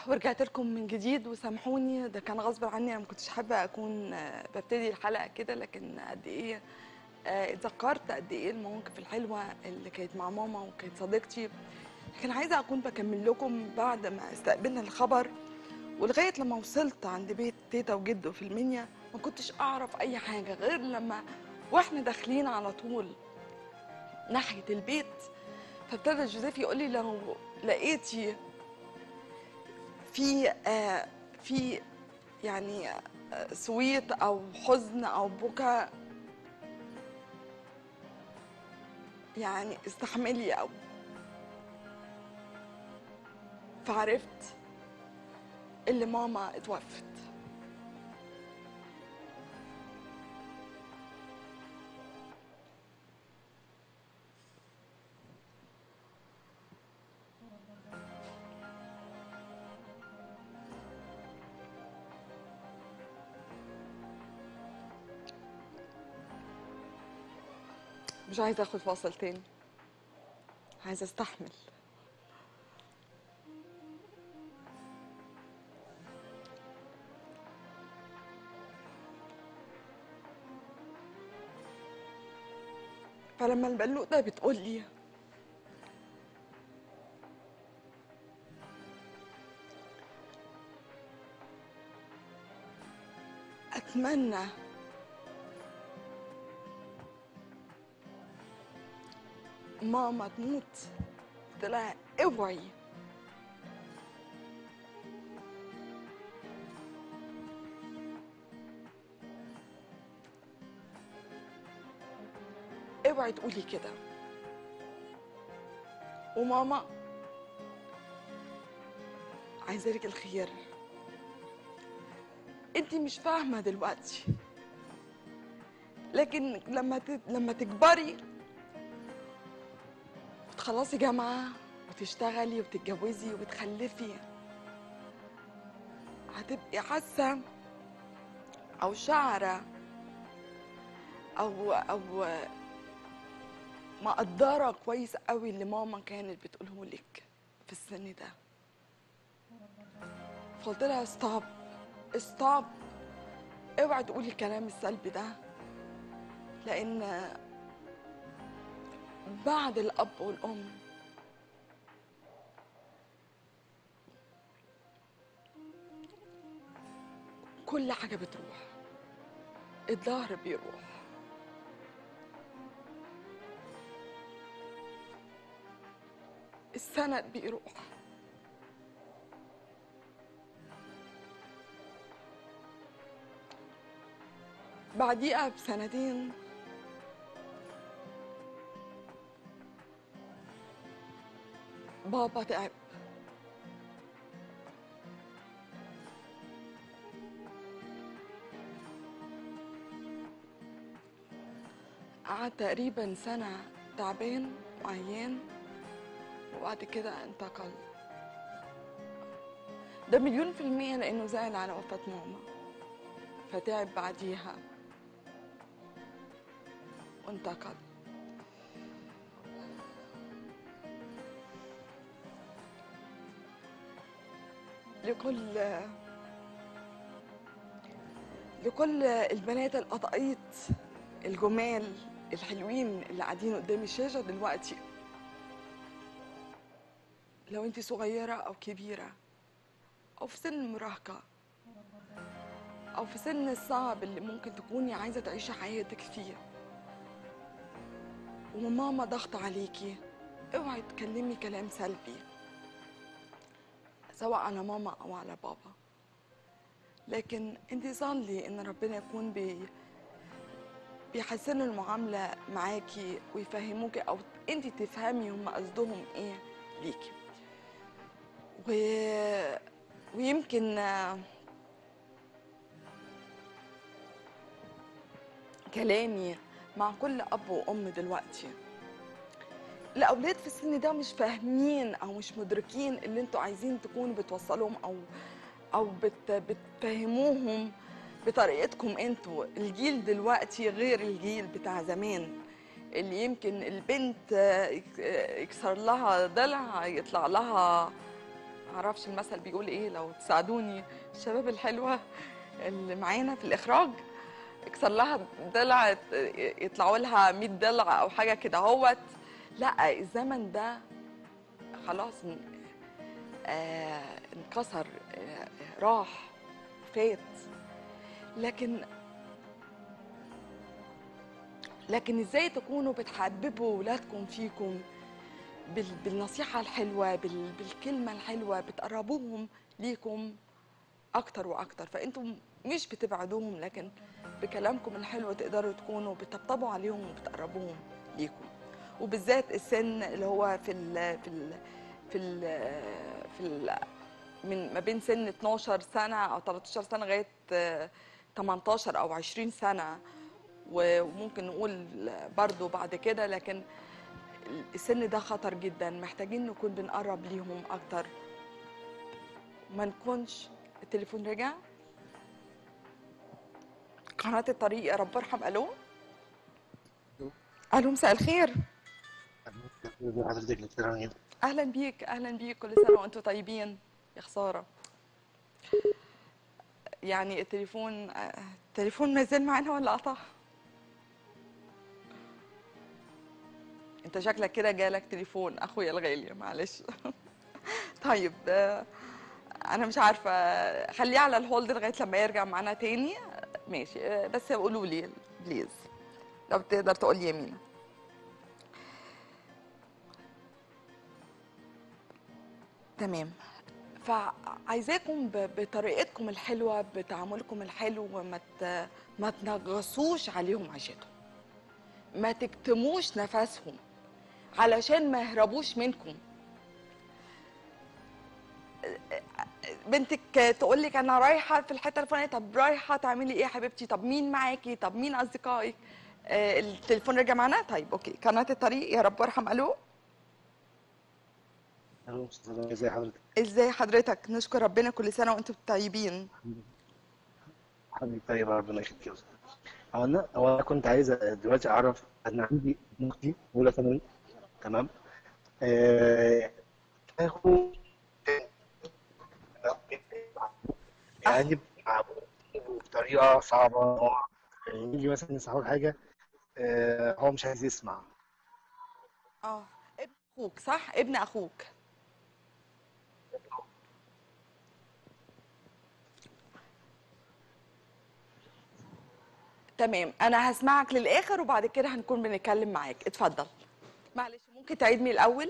ورجعت لكم من جديد وسامحوني ده كان غصب عني انا ما كنتش حابه اكون آه، ببتدي الحلقه كده لكن قد ايه آه، اتذكرت قد ايه المواقف الحلوه اللي كانت مع ماما وكانت صديقتي لكن عايزه اكون بكمل لكم بعد ما استقبلنا الخبر ولغايه لما وصلت عند بيت تيتا وجده في المنيا ما كنتش اعرف اي حاجه غير لما واحنا داخلين على طول ناحيه البيت فابتدى جوزيف يقول لي لو لقيتي في آه في يعني آه سويت او حزن او بكاء يعني استحملي او فعرفت اللي ماما اتوفت مش عايزه اخد فاصل تاني عايزه استحمل فلما البلوطة بتقول لي أتمنى ماما تموت قلت لها اوعي اوعي تقولي كده وماما عايزه لك الخير انت مش فاهمه دلوقتي لكن لما ت... لما تكبري وتخلصي جامعه وتشتغلي وتتجوزي وتخلفي هتبقي حاسه او شعره او او مقدرة كويس قوي اللي ماما كانت بتقوله لك في السن ده فقلت لها ستوب ستوب اوعي تقولي الكلام السلبي ده لان بعد الاب والام كل حاجة بتروح الظهر بيروح السند بيروح بعديها بسنتين بابا تعب قعد تقريبا سنة تعبان وعيان وبعد كده انتقل ده مليون في المية لأنه زعل على وفاة ماما فتعب بعديها وانتقل لكل لكل البنات القطاقيط الجمال الحلوين اللي قاعدين قدام الشاشة دلوقتي لو انت صغيرة أو كبيرة أو في سن المراهقة أو في سن الصعب اللي ممكن تكوني عايزة تعيشي حياتك فيه وماما ضغط عليكي اوعي تكلمي كلام سلبي سواء على ماما أو على بابا لكن انت صلي ان ربنا يكون بي بيحسنوا المعاملة معاكي ويفهموكي أو أنت تفهمي هم قصدهم إيه ليكي و... ويمكن آه، كلامي مع كل أب وأم دلوقتي الأولاد في السن ده مش فاهمين أو مش مدركين اللي انتوا عايزين تكونوا بتوصلوهم أو أو بت... بتفهموهم بطريقتكم انتوا الجيل دلوقتي غير الجيل بتاع زمان اللي يمكن البنت آه، يك- آه، يكسر لها ضلع يطلع لها معرفش المثل بيقول ايه لو تساعدوني الشباب الحلوه اللي معانا في الاخراج اكسر لها ضلع يطلعوا لها 100 ضلع او حاجه كده اهوت لا الزمن ده خلاص ان- آه انكسر آه راح فات لكن لكن ازاي تكونوا بتحببوا ولادكم فيكم بال- بالنصيحة الحلوة بال- بالكلمة الحلوة بتقربوهم ليكم أكتر وأكتر فأنتم مش بتبعدوهم لكن بكلامكم الحلو تقدروا تكونوا بتطبطبوا عليهم وبتقربوهم ليكم وبالذات السن اللي هو في ال في ال في ال في ال من ما بين سن 12 سنة أو 13 سنة لغاية آه، 18 أو 20 سنة وممكن نقول برضو بعد كده لكن السن ده خطر جدا محتاجين نكون بنقرب ليهم اكتر ما نكونش التليفون رجع قناة الطريق يا رب ارحم الو الو مساء الخير حضرتك الكترونية اهلا بيك اهلا بيك كل سنه وانتم طيبين يا خساره يعني التليفون آه، التليفون ما زال معانا ولا قطع انت شكلك كده جالك تليفون اخويا الغالي معلش طيب آه، انا مش عارفه خليه على الهولد لغايه لما يرجع معانا تاني ماشي آه، بس قولوا لي بليز لو تقدر تقول لي يمينه تمام فعايزاكم ب- بطريقتكم الحلوه بتعاملكم الحلو ما ت- ما تنغصوش عليهم عيشتهم ما تكتموش نفسهم علشان ما يهربوش منكم بنتك تقول لك انا رايحه في الحته الفلانيه طب رايحه تعملي ايه يا حبيبتي طب مين معاكي طب مين اصدقائك آه، التليفون رجع معانا طيب اوكي قناه الطريق يا رب ارحم الو الو استاذ ازي حضرتك ازاي حضرتك نشكر ربنا كل سنه وانتم طيبين حبيبي طيب ربنا يخليك يا استاذ هو انا هو انا كنت عايز دلوقتي اعرف انا عندي ابن اختي اولى ثانوي تمام آه، اخو يعني بطريقه صعبه هو يجي مثلا نسأله حاجه آه، هو مش عايز يسمع اه ابن اخوك صح ابن اخوك تمام انا هسمعك للاخر وبعد كده هنكون بنتكلم معاك اتفضل معلش ممكن تعيد من الاول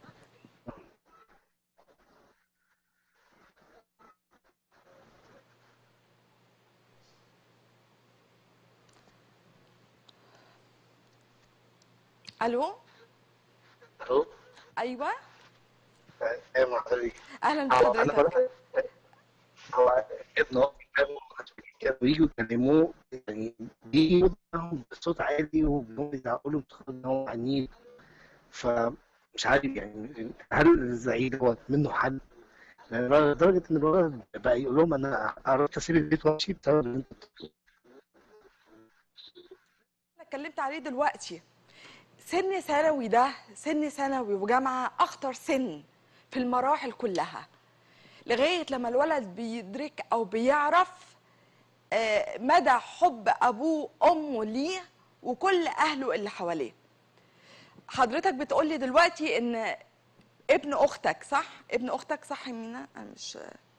الو الو ايوه ايوه مع حضرتك اهلا هو انا بحضرتك بروح هو ابنه كانوا بييجوا يكلموه يعني بيجوا معاهم بصوت عالي وبيقولوا يقولوا ان هو عنيد فمش عارف يعني هل الزعيق دوت منه حل؟ يعني لدرجه ان الولد بقى يقول لهم انا قررت اسيب البيت وامشي بسبب ان انت انا اتكلمت عليه دلوقتي سن ثانوي ده سن ثانوي وجامعه اخطر سن في المراحل كلها لغايه لما الولد بيدرك او بيعرف آه، مدى حب ابوه وامه ليه وكل اهله اللي حواليه حضرتك بتقولي دلوقتي ان ابن اختك صح ابن اختك صح يا مينا انا مش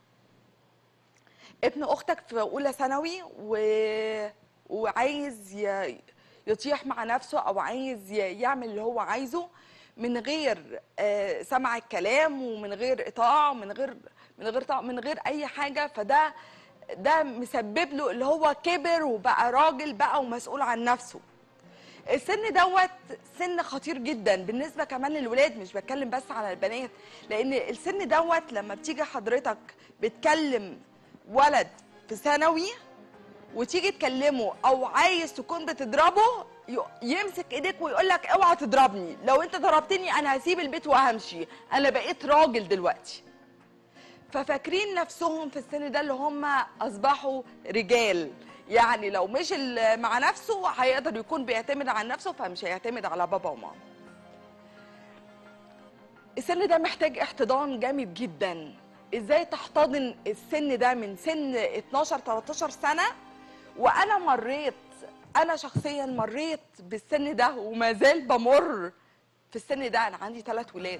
ابن اختك في اولى ثانوي و... وعايز ي... يطيح مع نفسه او عايز ي... يعمل اللي هو عايزه من غير آه، سمع الكلام ومن غير اطاعه ومن غير من غير طاعة من غير اي حاجه فده ده مسبب له اللي هو كبر وبقى راجل بقى ومسؤول عن نفسه السن دوت سن خطير جدا بالنسبه كمان للولاد مش بتكلم بس على البنات لان السن دوت لما بتيجي حضرتك بتكلم ولد في ثانوي وتيجي تكلمه او عايز تكون بتضربه ي- يمسك ايديك ويقول لك اوعى تضربني لو انت ضربتني انا هسيب البيت وهمشي انا بقيت راجل دلوقتي ففاكرين نفسهم في السن ده اللي هم اصبحوا رجال يعني لو مش ال- مع نفسه هيقدر يكون بيعتمد على نفسه فمش هيعتمد على بابا وماما السن ده محتاج احتضان جامد جدا ازاي تحتضن السن ده من سن 12 13 سنه وانا مريت انا شخصيا مريت بالسن ده وما زال بمر في السن ده انا عندي ثلاث ولاد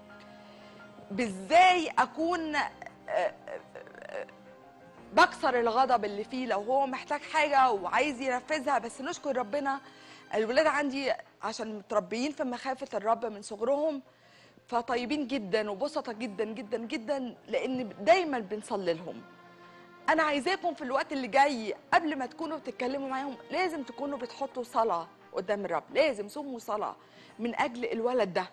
بازاي اكون آه، آه، آه، بكسر الغضب اللي فيه لو هو محتاج حاجه وعايز ينفذها بس نشكر ربنا الولاد عندي عشان متربيين في مخافه الرب من صغرهم فطيبين جدا وبسطة جدا جدا جدا لان دايما بنصلي لهم انا عايزاكم في الوقت اللي جاي قبل ما تكونوا بتتكلموا معاهم لازم تكونوا بتحطوا صلاة قدام الرب لازم صوم وصلاة من اجل الولد ده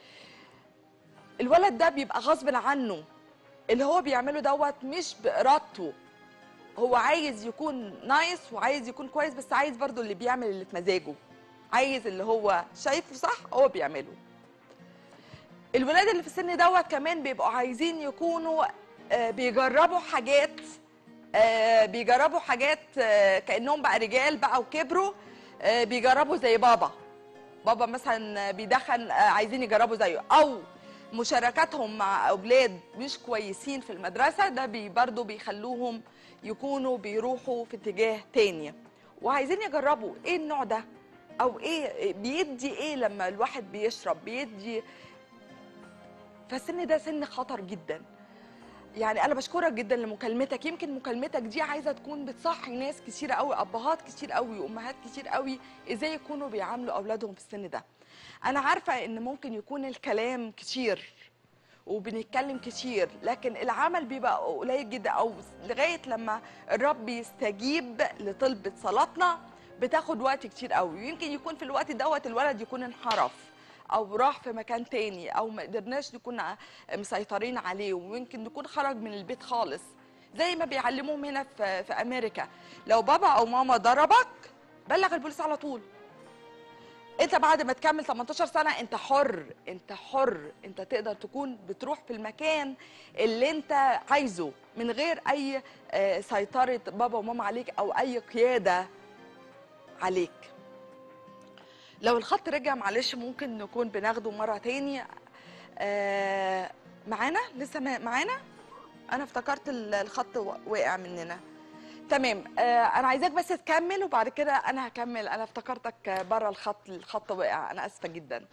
الولد ده بيبقى غصب عنه اللي هو بيعمله دوت مش بارادته هو عايز يكون نايس وعايز يكون كويس بس عايز برضو اللي بيعمل اللي في مزاجه عايز اللي هو شايفه صح هو بيعمله الولاد اللي في السن دوت كمان بيبقوا عايزين يكونوا آه، بيجربوا حاجات آه، بيجربوا حاجات آه، كانهم بقى رجال بقى وكبروا آه، بيجربوا زي بابا بابا مثلا بيدخن آه، عايزين يجربوا زيه او مشاركاتهم مع اولاد مش كويسين في المدرسه ده بي برضه بيخلوهم يكونوا بيروحوا في اتجاه تاني وعايزين يجربوا ايه النوع ده او ايه بيدي ايه لما الواحد بيشرب بيدي فالسن ده سن خطر جدا يعني انا بشكرك جدا لمكالمتك يمكن مكالمتك دي عايزه تكون بتصحي ناس كتير قوي ابهات كتير قوي وامهات كتير قوي ازاي يكونوا بيعاملوا اولادهم في السن ده انا عارفه ان ممكن يكون الكلام كتير وبنتكلم كتير لكن العمل بيبقى قليل جدا او لغايه لما الرب يستجيب لطلبه صلاتنا بتاخد وقت كتير قوي ويمكن يكون في الوقت دوت الولد يكون انحرف او راح في مكان تاني او ما قدرناش نكون ع- مسيطرين عليه ويمكن نكون خرج من البيت خالص زي ما بيعلموهم هنا في, في امريكا لو بابا او ماما ضربك بلغ البوليس على طول انت بعد ما تكمل 18 سنه انت حر انت حر انت تقدر تكون بتروح في المكان اللي انت عايزه من غير اي آه، سيطره بابا وماما عليك او اي قياده عليك لو الخط رجع معلش ممكن نكون بناخده مرة تاني آه معانا لسه ما- معانا انا افتكرت ال- الخط و- وقع مننا تمام آه انا عايزاك بس تكمل وبعد كده انا هكمل انا افتكرتك بره الخط الخط وقع انا اسفة جدا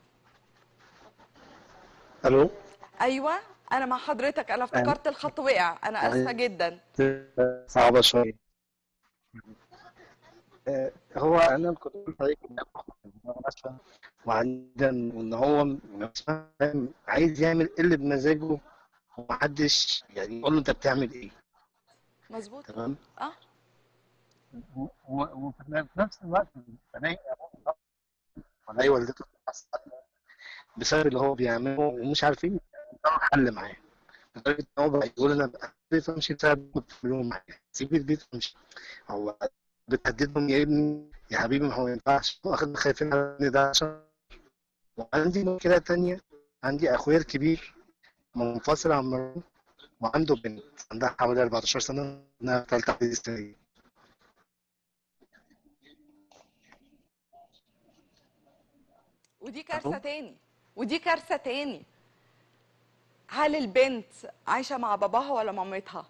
الو ايوه انا مع حضرتك انا افتكرت الخط وقع انا اسفة جدا صعبة شوية آه، هو أنا كنت قلت عليك إن هو مثلا وعندنا إن هو مثلا فاهم عايز يعمل اللي بمزاجه ومحدش يعني يقول له أنت بتعمل إيه مظبوط تمام اه و- و- وفي نفس الوقت بلاقي أبوه ولاقي والدته بسبب اللي هو بيعمله ومش عارفين يلاقوا حل معاه لدرجة إن هو بقى يقول أنا بقيت أمشي بسبب اللي بتعملوه معايا سيب البيت وامشي هو بتهددهم يا ابني يا حبيبي ما هو ما ينفعش واخد خايفين على ده عشان وعندي مشكلة تانية عندي أخويا الكبير منفصل عن مراته وعنده بنت عندها حوالي 14 سنة إنها في تالتة إعدادي السنة دي ودي كارثة أهو. تاني ودي كارثة تاني هل البنت عايشة مع باباها ولا مامتها؟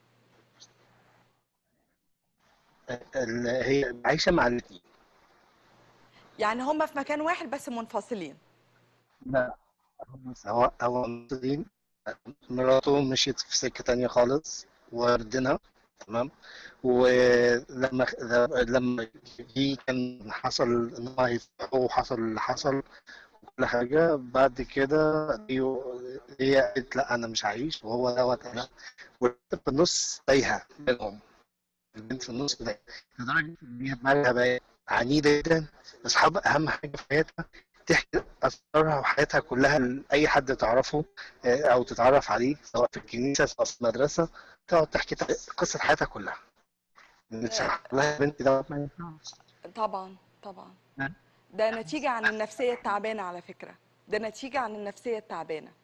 ال- هي عايشة مع الاتنين يعني هما في مكان واحد بس منفصلين لا هو هو منفصلين مراته مشيت في سكة تانية خالص وردنا تمام ولما لما دي كان حصل ان هم هيفتحوا وحصل اللي حصل وكل حاجة بعد كده هي هي قالت لا انا مش هعيش وهو دوت انا والبنت في النص تايهة بينهم البنت في النص تايهة لدرجة ان هي دماغها بقت عنيدة جدا اصحابها اهم حاجة في حياتها تحكي اسرارها وحياتها كلها لاي حد تعرفه آه، او تتعرف عليه سواء في الكنيسه سواء في المدرسه تقعد تحكي قصه حياتها كلها لها بنتي ده ما ينفعش طبعا طبعا نعم. ده نتيجة عن النفسية التعبانة على فكرة ده نتيجة عن النفسية التعبانة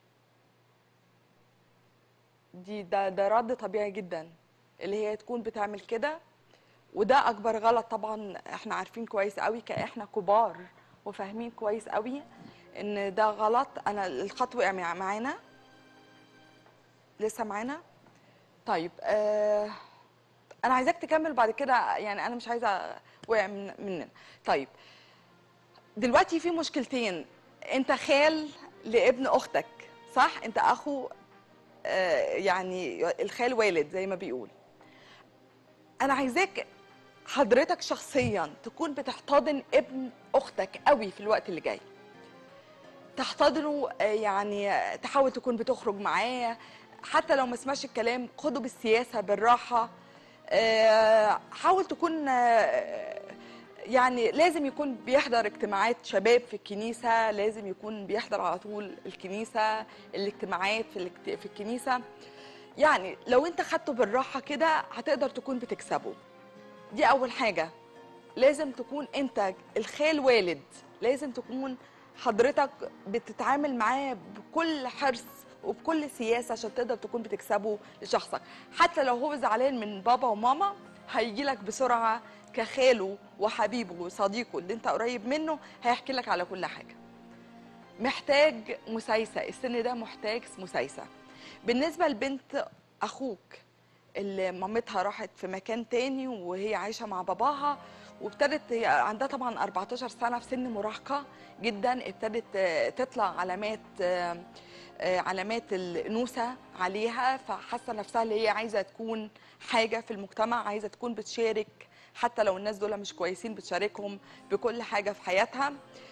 دي ده ده رد طبيعي جدا اللي هي تكون بتعمل كده وده اكبر غلط طبعا احنا عارفين كويس قوي كاحنا كبار وفاهمين كويس قوي ان ده غلط انا الخط وقع مع- معانا لسه معانا طيب آه انا عايزاك تكمل بعد كده يعني انا مش عايزه وقع من مننا طيب دلوقتي في مشكلتين انت خال لابن اختك صح انت اخو آه يعني الخال والد زي ما بيقول انا عايزاك حضرتك شخصيا تكون بتحتضن ابن اختك قوي في الوقت اللي جاي تحتضنه آه، يعني آه، تحاول تكون بتخرج معاه حتى لو ما سمعش الكلام خده بالسياسه بالراحه آه، حاول تكون آه، يعني لازم يكون بيحضر اجتماعات شباب في الكنيسه لازم يكون بيحضر على طول الكنيسه الاجتماعات في الاجت- في الكنيسه يعني لو انت خدته بالراحه كده هتقدر تكون بتكسبه دي اول حاجه لازم تكون انت الخال والد لازم تكون حضرتك بتتعامل معاه بكل حرص وبكل سياسه عشان تقدر تكون بتكسبه لشخصك حتى لو هو زعلان من بابا وماما هيجي لك بسرعه كخاله وحبيبه وصديقه اللي انت قريب منه هيحكي لك على كل حاجه محتاج مسايسه السن ده محتاج مسايسه بالنسبه لبنت اخوك اللي مامتها راحت في مكان تاني وهي عايشه مع باباها وابتدت هي عندها طبعا 14 سنه في سن مراهقه جدا ابتدت آه، تطلع علامات آه، آه، علامات الانوثه عليها فحاسه نفسها اللي هي عايزه تكون حاجه في المجتمع عايزه تكون بتشارك حتى لو الناس دول مش كويسين بتشاركهم بكل حاجه في حياتها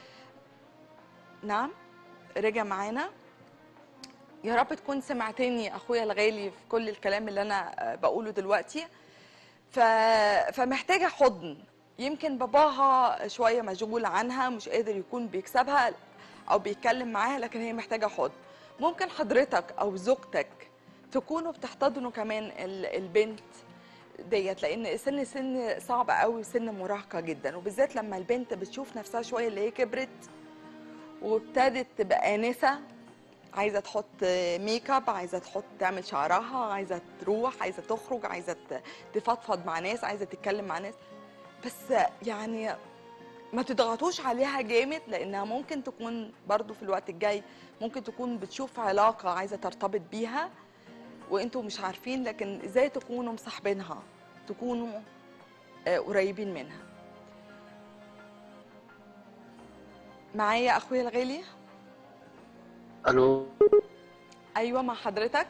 نعم رجع معانا يا رب تكون سمعتني اخويا الغالي في كل الكلام اللي انا آه، بقوله دلوقتي ف... فمحتاجه حضن يمكن باباها شويه مشغول عنها مش قادر يكون بيكسبها او بيتكلم معاها لكن هي محتاجه حضن ممكن حضرتك او زوجتك تكونوا بتحتضنوا كمان ال- البنت ديت لان سن سن صعب قوي وسن مراهقه جدا وبالذات لما البنت بتشوف نفسها شويه اللي هي كبرت وابتدت تبقى انسه عايزه تحط ميك اب عايزه تحط تعمل شعرها عايزه تروح عايزه تخرج عايزه ت- تفضفض مع ناس عايزه تتكلم مع ناس بس يعني ما تضغطوش عليها جامد لانها ممكن تكون برضو في الوقت الجاي ممكن تكون بتشوف علاقه عايزه ترتبط بيها وانتوا مش عارفين لكن ازاي تكونوا مصاحبينها تكونوا آه، قريبين منها معايا اخويا الغالي الو ايوه مع حضرتك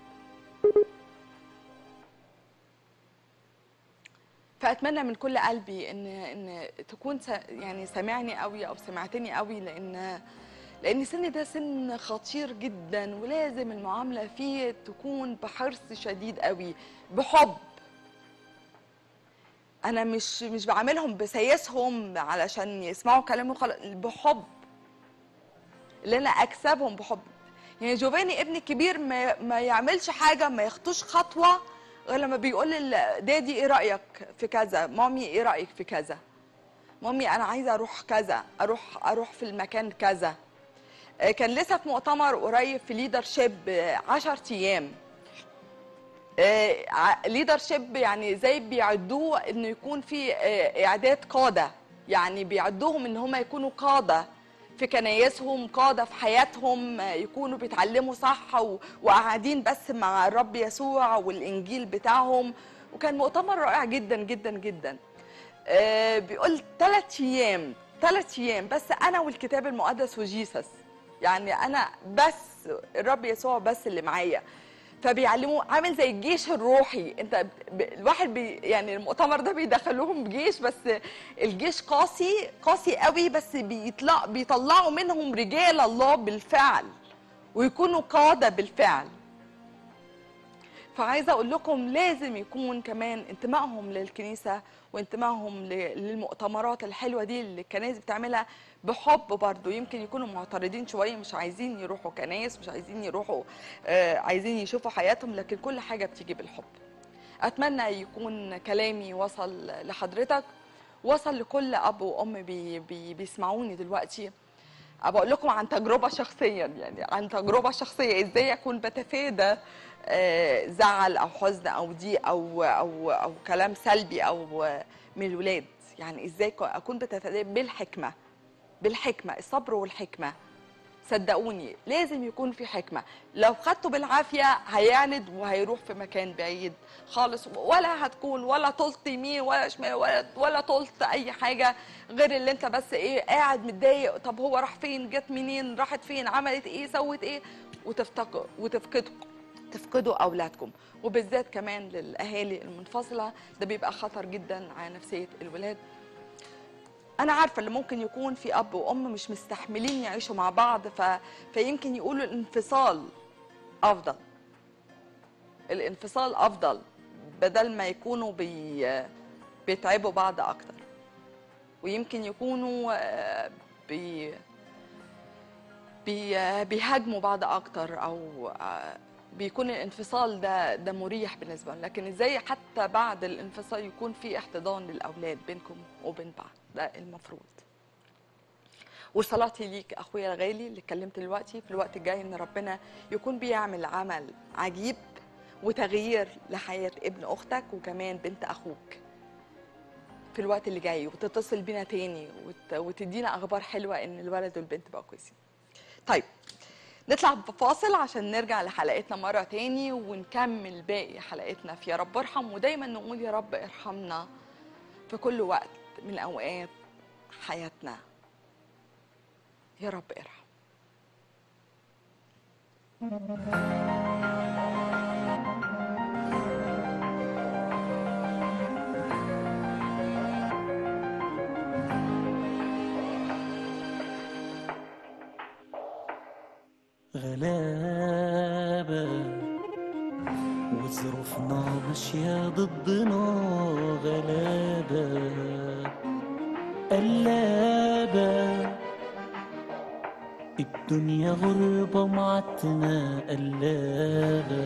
فاتمنى من كل قلبي ان ان تكون س- يعني سامعني قوي او سمعتني قوي لان لان السن ده سن خطير جدا ولازم المعامله فيه تكون بحرص شديد قوي بحب انا مش مش بعاملهم بسياسهم علشان يسمعوا كلامي وخلاص بحب اللي انا اكسبهم بحب يعني جوفاني ابني الكبير ما, ما يعملش حاجه ما يخطوش خطوه غير لما بيقول لدادي ايه رايك في كذا مامي ايه رايك في كذا مامي انا عايزه اروح كذا اروح اروح في المكان كذا آه، كان لسه في مؤتمر قريب في ليدر شيب 10 ايام ليدر شيب يعني زي بيعدوه انه يكون في آه، اعداد قاده يعني بيعدوهم ان هم يكونوا قاده في كنايسهم قاده في حياتهم آه، يكونوا بيتعلموا صح و- وقاعدين بس مع الرب يسوع والانجيل بتاعهم وكان مؤتمر رائع جدا جدا جدا آه، بيقول ثلاث ايام ثلاث ايام بس انا والكتاب المقدس وجيسس يعني انا بس الرب يسوع بس اللي معايا فبيعلموا عامل زي الجيش الروحي انت ب... الواحد بي... يعني المؤتمر ده بيدخلوهم جيش بس الجيش قاسي قاسي قوي بس بيطلع بيطلعوا منهم رجال الله بالفعل ويكونوا قاده بالفعل فعايزه اقول لكم لازم يكون كمان انتمائهم للكنيسه وانتمائهم ل- للمؤتمرات الحلوه دي اللي الكنائس بتعملها بحب برضو يمكن يكونوا معترضين شويه مش عايزين يروحوا كنايس مش عايزين يروحوا آه عايزين يشوفوا حياتهم لكن كل حاجه بتيجي بالحب اتمنى يكون كلامي وصل لحضرتك وصل لكل اب وام بي بي بيسمعوني دلوقتي بقول لكم عن تجربه شخصيا يعني عن تجربه شخصيه ازاي اكون بتفادى آه، زعل او حزن او ضيق او او او كلام سلبي او آه، من الولاد يعني ازاي ك- اكون بتفادى بالحكمه بالحكمه الصبر والحكمه صدقوني لازم يكون في حكمه لو خدته بالعافيه هيعند وهيروح في مكان بعيد خالص ولا هتكون ولا طلت يمين ولا شمال ولا ولا طلت اي حاجه غير اللي انت بس ايه قاعد متضايق طب هو راح فين جت منين راحت فين عملت ايه سوت ايه وتفتقر وتفقدوا تفقدوا اولادكم وبالذات كمان للاهالي المنفصله ده بيبقى خطر جدا على نفسيه الولاد انا عارفه اللي ممكن يكون في اب وام مش مستحملين يعيشوا مع بعض ف... فيمكن يقولوا الانفصال افضل الانفصال افضل بدل ما يكونوا بي... بيتعبوا بعض اكتر ويمكن يكونوا آه، بي... بي... بيهاجموا بعض اكتر او آه، بيكون الانفصال ده ده مريح بالنسبه لهم لكن ازاي حتى بعد الانفصال يكون في احتضان للاولاد بينكم وبين بعض ده المفروض وصلاتي ليك اخويا الغالي اللي اتكلمت دلوقتي في الوقت الجاي ان ربنا يكون بيعمل عمل عجيب وتغيير لحياه ابن اختك وكمان بنت اخوك في الوقت اللي جاي وتتصل بينا تاني وت... وتدينا اخبار حلوه ان الولد والبنت بقوا كويسين طيب نطلع بفاصل عشان نرجع لحلقتنا مرة تاني ونكمل باقي حلقتنا في يا رب ارحم ودايما نقول يا رب ارحمنا في كل وقت من أوقات حياتنا يا رب ارحم غلابة وظروفنا ماشية ضدنا غلابة قلابة الدنيا غربة معتنا قلابة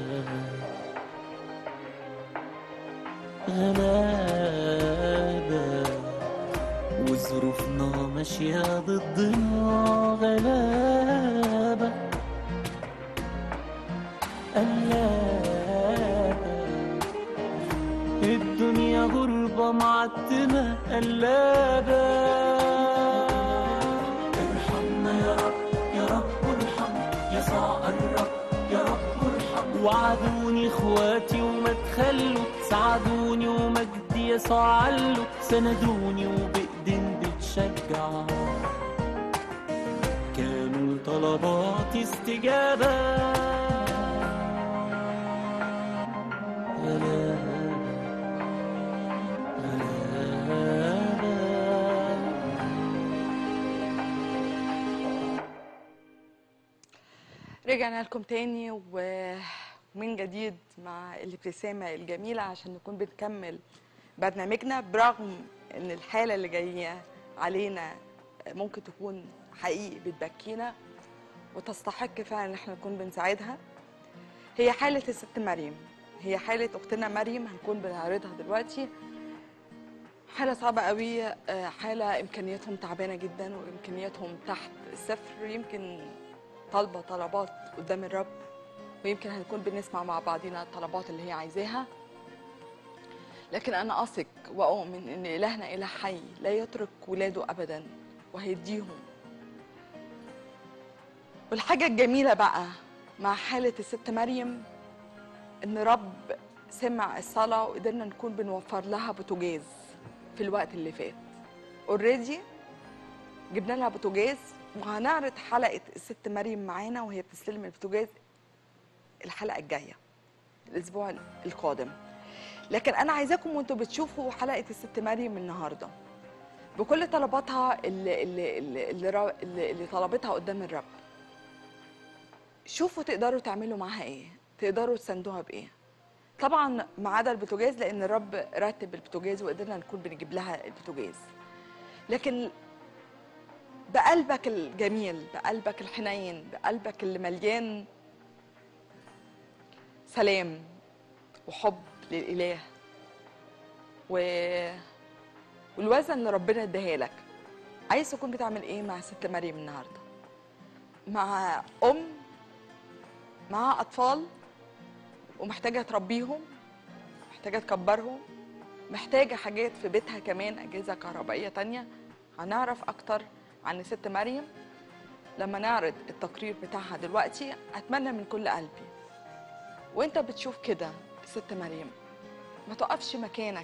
غلابة وظروفنا ماشية ضدنا غلابة قلابة الدنيا غربة معتمة قلابة ارحمنا يا رب يا رب ارحم يسوع الرب يا رب ارحم وعدوني اخواتي وما تخلوا ساعدوني ومجدي يسوع علوا سندوني وبإيدين بتشجع كانوا طلباتي استجابة غلابة غلابة رجعنا لكم تاني ومن جديد مع الابتسامة الجميلة عشان نكون بنكمل برنامجنا برغم ان الحالة اللي جاية علينا ممكن تكون حقيقي بتبكينا وتستحق فعلا ان احنا نكون بنساعدها هي حالة الست مريم هي حالة اختنا مريم هنكون بنعرضها دلوقتي حالة صعبة قوي آه، حالة إمكانياتهم تعبانة جدا وإمكانياتهم تحت الصفر يمكن طالبة طلبات قدام الرب ويمكن هنكون بنسمع مع بعضينا الطلبات اللي هي عايزاها لكن أنا أثق وأؤمن إن إلهنا إله حي لا يترك ولاده أبدا وهيديهم والحاجة الجميلة بقى مع حالة الست مريم إن رب سمع الصلاة وقدرنا نكون بنوفر لها بوتاجاز في الوقت اللي فات اوريدي جبنا لها بوتاجاز وهنعرض حلقة الست مريم معانا وهي بتستلم البوتاجاز الحلقة الجاية الأسبوع القادم لكن أنا عايزاكم وأنتوا بتشوفوا حلقة الست مريم النهاردة بكل طلباتها اللي, اللي, اللي, اللي, را- اللي, اللي طلبتها قدام الرب شوفوا تقدروا تعملوا معاها ايه تقدروا تساندوها بايه طبعا ما عدا البوتاجاز لان الرب رتب البوتاجاز وقدرنا نكون بنجيب لها البوتاجاز لكن بقلبك الجميل بقلبك الحنين بقلبك اللي مليان سلام وحب للاله و... والوزن اللي ربنا اداها لك عايز تكون بتعمل ايه مع ست مريم النهارده مع ام مع اطفال ومحتاجه تربيهم محتاجه تكبرهم محتاجه حاجات في بيتها كمان اجهزه كهربائيه تانية هنعرف اكتر عن ست مريم لما نعرض التقرير بتاعها دلوقتي اتمنى من كل قلبي وانت بتشوف كده ست مريم ما تقفش مكانك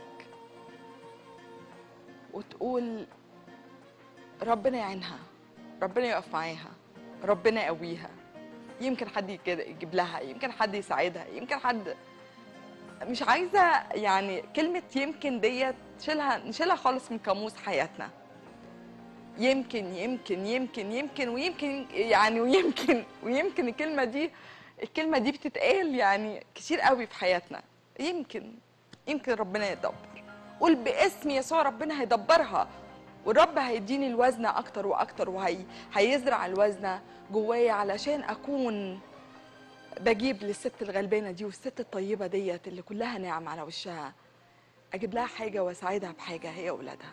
وتقول ربنا يعينها ربنا يقف معاها ربنا يقويها يمكن حد يك- يجيب لها يمكن حد يساعدها يمكن حد مش عايزه يعني كلمه يمكن ديت نشيلها نشيلها خالص من قاموس حياتنا يمكن يمكن يمكن يمكن ويمكن يعني ويمكن ويمكن الكلمه دي الكلمه دي بتتقال يعني كتير قوي في حياتنا يمكن يمكن ربنا يدبر قول باسم يسوع ربنا هيدبرها والرب هيديني الوزنة أكتر وأكتر وهيزرع الوزنة جوايا علشان أكون بجيب للست الغلبانة دي والست الطيبة ديت اللي كلها نعم على وشها أجيب لها حاجة وأساعدها بحاجة هي وولادها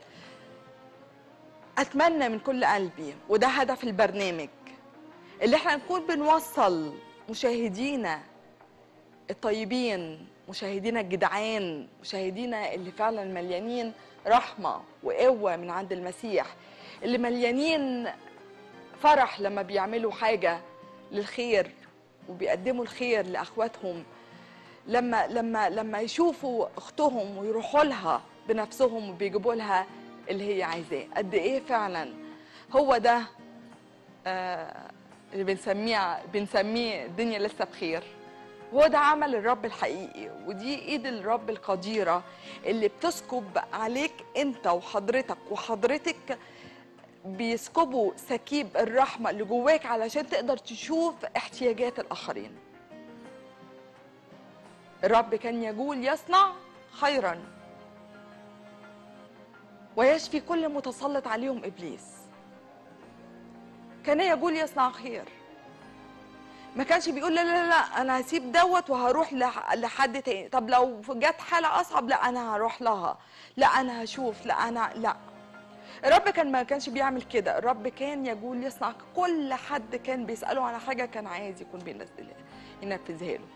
أتمنى من كل قلبي وده هدف البرنامج اللي احنا نكون بنوصل مشاهدينا الطيبين مشاهدينا الجدعان مشاهدينا اللي فعلا مليانين رحمة وقوة من عند المسيح اللي مليانين فرح لما بيعملوا حاجة للخير وبيقدموا الخير لأخواتهم لما لما لما يشوفوا أختهم ويروحوا لها بنفسهم وبيجيبوا لها اللي هي عايزاه قد إيه فعلا هو ده آه اللي بنسميه بنسميه الدنيا لسه بخير هو ده عمل الرب الحقيقي ودي ايد الرب القديره اللي بتسكب عليك انت وحضرتك وحضرتك بيسكبوا سكيب الرحمه اللي جواك علشان تقدر تشوف احتياجات الاخرين الرب كان يقول يصنع خيرا ويشفي كل متسلط عليهم ابليس كان يقول يصنع خير ما كانش بيقول لا لا لا انا هسيب دوت وهروح لح- لحد تاني طب لو جت حاله اصعب لا انا هروح لها لا انا هشوف لا انا لا الرب كان ما كانش بيعمل كده الرب كان يقول يصنع كل حد كان بيساله على حاجه كان عايز يكون بينزلها ينفذها له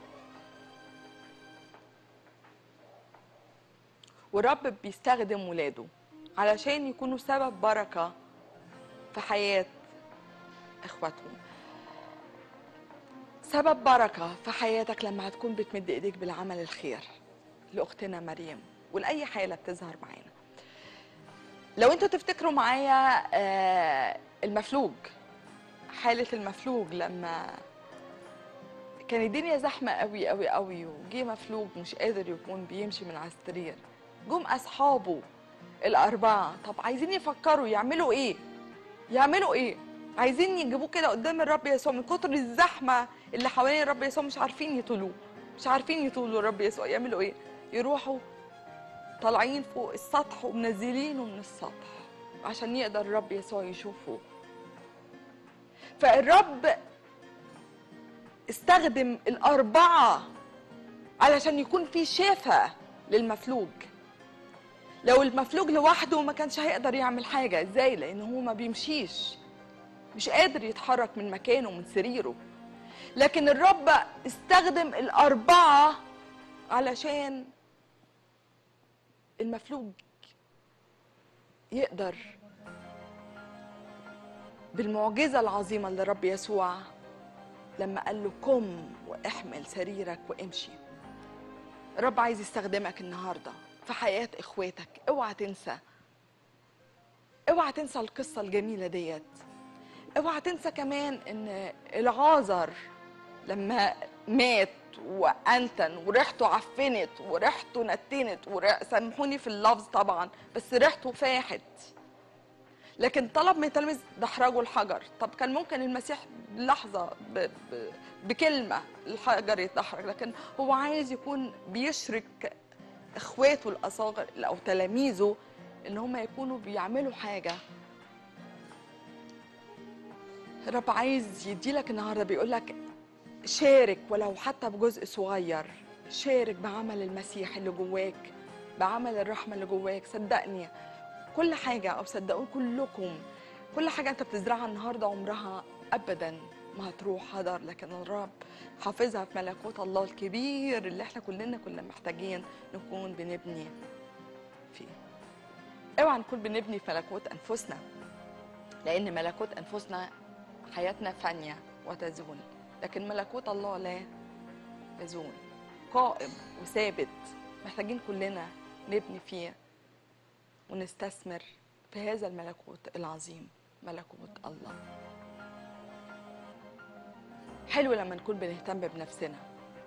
والرب بيستخدم ولاده علشان يكونوا سبب بركه في حياه اخواتهم سبب بركة في حياتك لما هتكون بتمد ايديك بالعمل الخير لأختنا مريم ولأي حالة بتظهر معانا لو انتوا تفتكروا معايا آه، المفلوج حالة المفلوج لما كان الدنيا زحمة قوي قوي قوي وجي مفلوج مش قادر يكون بيمشي من على السرير جم أصحابه الأربعة طب عايزين يفكروا يعملوا إيه يعملوا إيه عايزين يجيبوه كده قدام الرب يسوع من كتر الزحمه اللي حوالين الرب يسوع مش عارفين يطولوه مش عارفين يطولوا الرب يسوع يعملوا ايه يروحوا طالعين فوق السطح ومنزلينه من السطح عشان يقدر الرب يسوع يشوفه فالرب استخدم الأربعة علشان يكون في شفاء للمفلوج لو المفلوج لوحده ما كانش هيقدر يعمل حاجة ازاي لأن هو ما بيمشيش مش قادر يتحرك من مكانه من سريره لكن الرب استخدم الأربعة علشان المفلوج يقدر بالمعجزة العظيمة اللي الرب يسوع لما قال له قم واحمل سريرك وامشي الرب عايز يستخدمك النهارده في حياة اخواتك اوعى تنسى اوعى تنسى القصة الجميلة ديت اوعى تنسى كمان ان العازر لما مات وانتن وريحته عفنت وريحته نتنت وريح... سامحوني في اللفظ طبعا بس ريحته فاحت لكن طلب من التلاميذ دحرجوا الحجر طب كان ممكن المسيح لحظة ب... ب... بكلمة الحجر يتدحرج لكن هو عايز يكون بيشرك اخواته الاصاغر او تلاميذه ان هم يكونوا بيعملوا حاجه الرب عايز يديلك النهارده بيقول لك شارك ولو حتى بجزء صغير شارك بعمل المسيح اللي جواك بعمل الرحمه اللي جواك صدقني كل حاجه او صدقوني كلكم كل حاجه انت بتزرعها النهارده عمرها ابدا ما هتروح هدر لكن الرب حافظها في ملكوت الله الكبير اللي احنا كلنا كنا محتاجين نكون بنبني فيه اوعى نكون بنبني في ملكوت انفسنا لان ملكوت انفسنا حياتنا فانية وتزول لكن ملكوت الله لا يزول قائم وثابت محتاجين كلنا نبني فيه ونستثمر في هذا الملكوت العظيم ملكوت الله حلو لما نكون بنهتم بنفسنا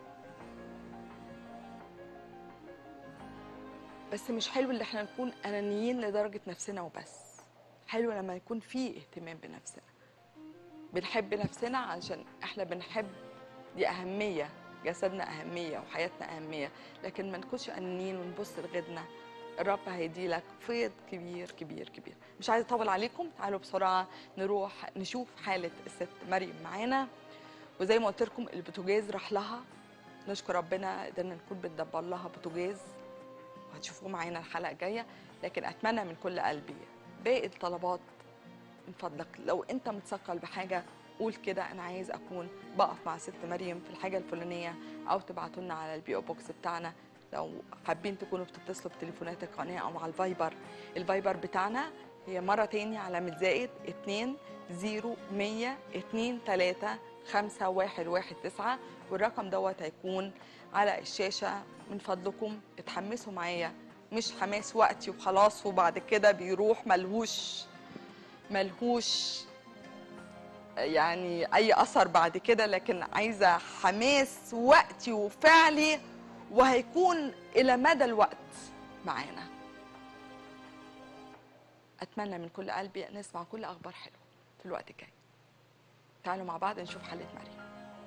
بس مش حلو اللي احنا نكون انانيين لدرجه نفسنا وبس حلو لما يكون في اهتمام بنفسنا بنحب نفسنا علشان احنا بنحب دي اهميه جسدنا اهميه وحياتنا اهميه لكن ما نكونش انانيين ونبص لغيرنا الرب هيديلك فيض كبير كبير كبير مش عايزه اطول عليكم تعالوا بسرعه نروح نشوف حاله الست مريم معانا وزي ما قلت لكم البوتاجاز راح لها نشكر ربنا قدرنا نكون بندبر لها بوتاجاز وهتشوفوه معانا الحلقه الجايه لكن اتمنى من كل قلبي باقي الطلبات من فضلك لو انت متثقل بحاجه قول كده انا عايز اكون بقف مع ست مريم في الحاجه الفلانيه او تبعتوا لنا على البي او بوكس بتاعنا لو حابين تكونوا بتتصلوا بتليفونات القناه او على الفايبر الفايبر بتاعنا هي مره تاني علامه زائد 2 0 100 2 3 5 1 1 9 والرقم دوت هيكون على الشاشه من فضلكم اتحمسوا معايا مش حماس وقتي وخلاص وبعد كده بيروح ملهوش ملهوش يعني اي اثر بعد كده لكن عايزه حماس وقتي وفعلي وهيكون الى مدى الوقت معانا اتمنى من كل قلبي نسمع كل اخبار حلوه في الوقت الجاي تعالوا مع بعض نشوف حلة مريم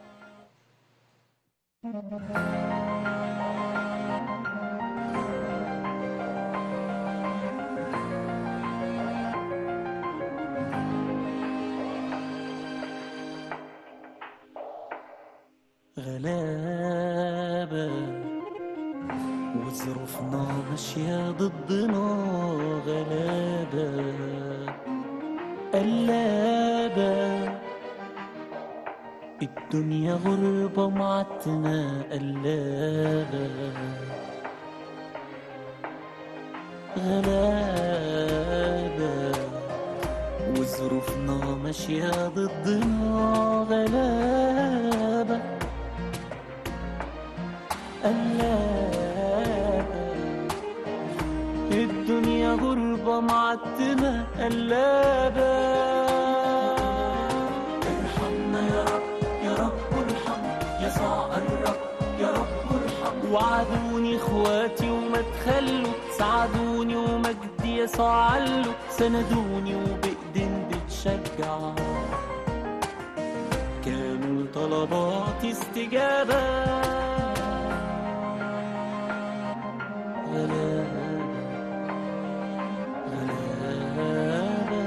غلابة وظروفنا ماشية ضدنا غلابة قلابة الدنيا غربة معتنا قلابة غلابة وظروفنا ماشية ضدنا غلابة قلابة الدنيا غربة معتمة قلابة ارحمنا يا رب يا رب ارحم يسوع الرب يا رب ارحم وعدوني اخواتي وما تخلوا ساعدوني ومجدي يسوع علوا سندوني وبإيدين بتشجع كانوا طلباتي استجابة غلابة غلابة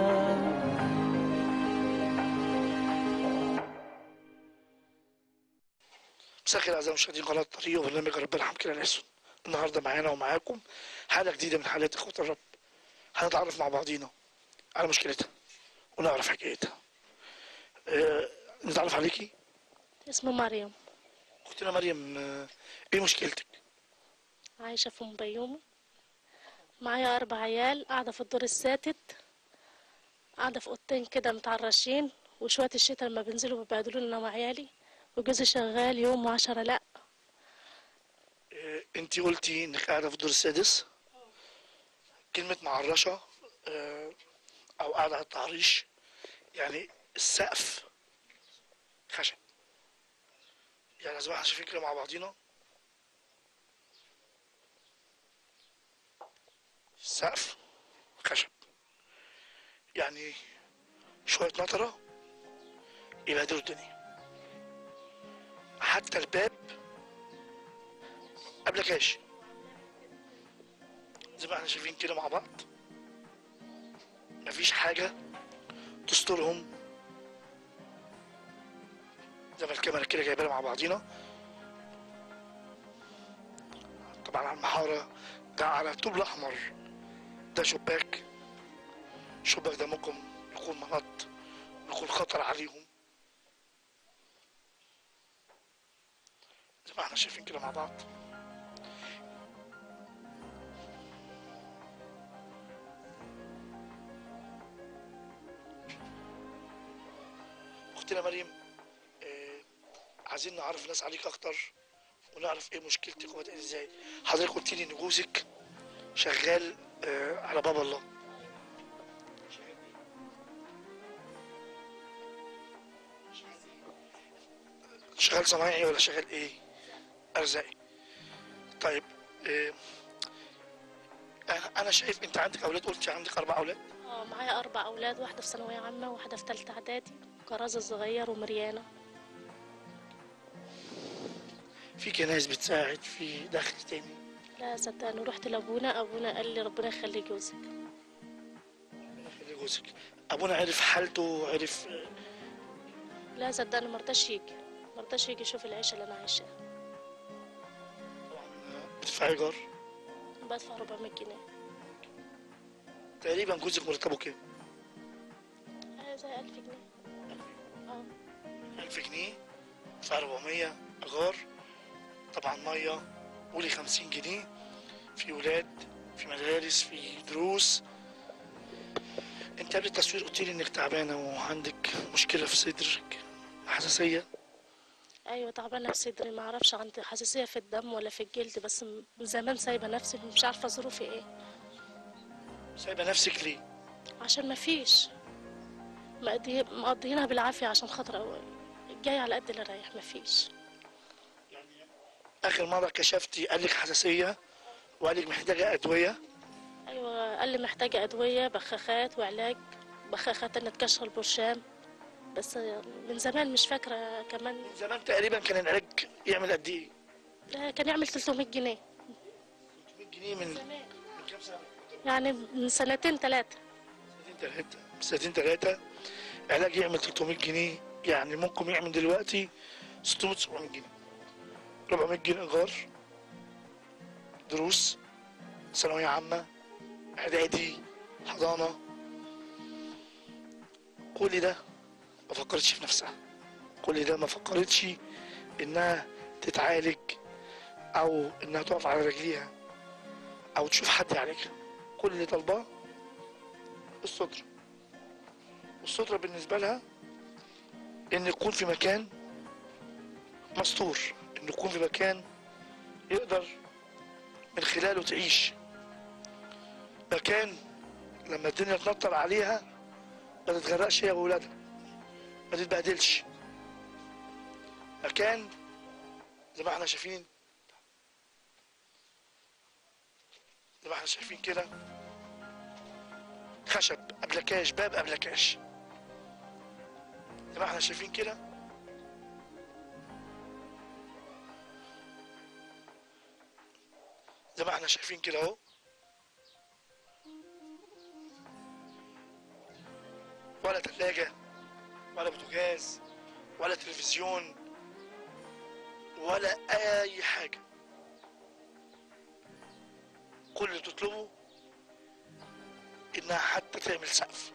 مساء الخير اعزائي مشاهدين قناه طريق وبرنامج ربنا يرحم كده الاسود النهارده معانا ومعاكم حاله جديده من حالات اخوه الرب هنتعرف مع بعضينا على مشكلتها ونعرف حكايتها أه نتعرف عليكي اسمه مريم اختنا مريم آه، ايه مشكلتك عايشة في أم بيومي معايا أربع عيال قاعدة في الدور الساتت قاعدة في أوضتين كده متعرشين وشوية الشتا لما بينزلوا بيبهدلوا لنا وعيالي وجوزي شغال يوم وعشرة لأ أه انت قلتي انك قاعده في الدور السادس كلمه معرشه أه او قاعده على التعريش يعني السقف خشب يعني لازم احنا شايفين كده مع بعضينا السقف خشب يعني شوية نطرة يبهدلوا الدنيا حتى الباب قبل كاش زي ما احنا شايفين كده مع بعض مفيش حاجة تسترهم زي ما الكاميرا كده جايبانا مع بعضينا طبعا على المحارة ده على الطوب الأحمر ده شباك الشباك ده ممكن يكون منط يكون خطر عليهم زي ما احنا شايفين كده مع بعض عايزين نعرف الناس عليك اكتر ونعرف ايه مشكلتك وبدأت ازاي حضرتك قلت لي ان جوزك شغال آه على باب الله شغال صنايعي ولا شغال ايه ارزاقي طيب آه انا أنا شايف انت عندك اولاد قلتي عندك اربع اولاد اه معايا اربع اولاد واحده في ثانويه عامه وواحده في ثالثه اعدادي كرازه الصغير ومريانه في كنايس بتساعد في دخل تاني لا صدقني رحت لابونا ابونا قال لي ربنا يخلي جوزك ربنا يخلي جوزك ابونا عرف حالته وعرف لا صدقني مرضاش يجي مرضاش يجي يشوف العيشه اللي انا عايشاها بتدفعي ايجار بدفع 400 جنيه تقريبا جوزك مرتبه كام آه، زي 1000 جنيه اه 1000 جنيه في 400 ايجار طبعا ميه قولي 50 جنيه في ولاد في مدارس في دروس انت قبل التصوير قلت لي انك تعبانه وعندك مشكله في صدرك حساسيه ايوه تعبانه في صدري ما اعرفش عندي حساسيه في الدم ولا في الجلد بس من زمان سايبه نفسي مش عارفه ظروفي ايه سايبه نفسك ليه عشان ما فيش مقضي- مقضيينها بالعافيه عشان خاطر جاي على قد اللي رايح ما فيش اخر مره كشفتي قال لك حساسيه وقال لك محتاجه ادويه ايوه قال لي محتاجه ادويه بخاخات وعلاج بخاخات ان تكشف البرشام بس من زمان مش فاكره كمان من زمان تقريبا كان العلاج يعمل قد ايه ده كان يعمل 300 جنيه 300 جنيه من من كام سنه يعني من سنتين ثلاثه سنتين ثلاثه سنتين ثلاثه علاج يعمل 300 جنيه يعني ممكن يعمل دلوقتي 600 700 جنيه 400 جنيه ايجار دروس ثانويه عامه اعدادي حضانه كل ده ما فكرتش في نفسها كل ده ما فكرتش انها تتعالج او انها تقف على رجليها او تشوف حد يعالجها كل اللي طالباه السترة والسترة بالنسبة لها ان يكون في مكان مستور ان يكون في مكان يقدر من خلاله تعيش مكان لما الدنيا تنطر عليها ما تتغرقش هي وولادها ما تتبهدلش مكان زي ما احنا شايفين زي ما احنا شايفين كده خشب ابلكاش باب ابلكاش زي ما احنا شايفين كده زي ما احنا شايفين كده اهو ولا تلاجة ولا بوتاجاز ولا تلفزيون ولا اي حاجة كل اللي تطلبه انها حتى تعمل سقف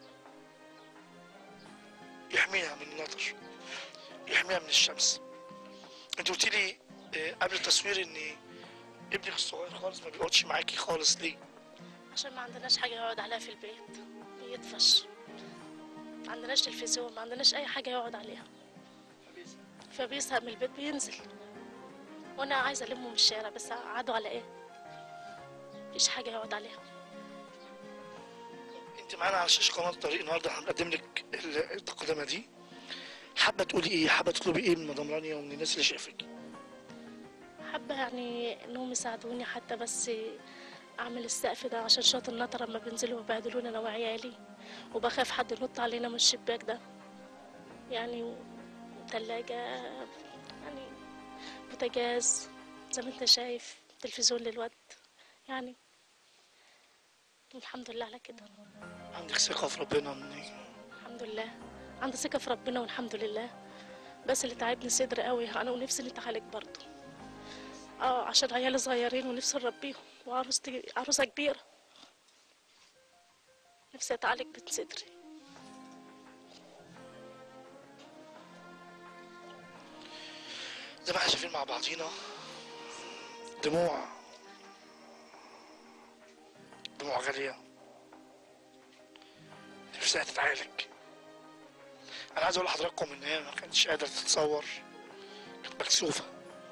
يحميها من المطر يحميها من الشمس انت قلت لي آه، قبل التصوير ان ابنك الصغير خالص ما بيقعدش معاكي خالص ليه عشان ما عندناش حاجه يقعد عليها في البيت بيطفش ما عندناش تلفزيون ما عندناش اي حاجه يقعد عليها فبيزهق من البيت بينزل وانا عايزه المه من الشارع بس قعدوا على ايه مفيش حاجه يقعد عليها انت معانا على شاشه قناه الطريق النهارده هنقدم لك ال- التقدمه دي حابه تقولي ايه حابه تطلبي ايه من مدام رانيا ومن الناس اللي شافك حابة يعني انهم يساعدوني حتى بس اعمل السقف ده عشان شاطئ النطر لما بينزلوا بيبهدلونا انا وعيالي وبخاف حد ينط علينا من الشباك ده يعني تلاجة يعني بوتاجاز زي ما انت شايف تلفزيون للواد يعني الحمد لله على كده عندك ثقه في ربنا ان الحمد لله عندي ثقة في ربنا والحمد لله بس اللي تعبني صدري قوي انا ونفسي نتعالج برضه اه عشان عيالي صغيرين ونفسي نربيهم وعروستي عروسة كبيرة نفسي اتعالج من صدري زي ما احنا شايفين مع بعضينا دموع دموع غالية نفسها تتعالج أنا عايز أقول لحضراتكم إن هي ما كانتش قادرة تتصور مكسوفة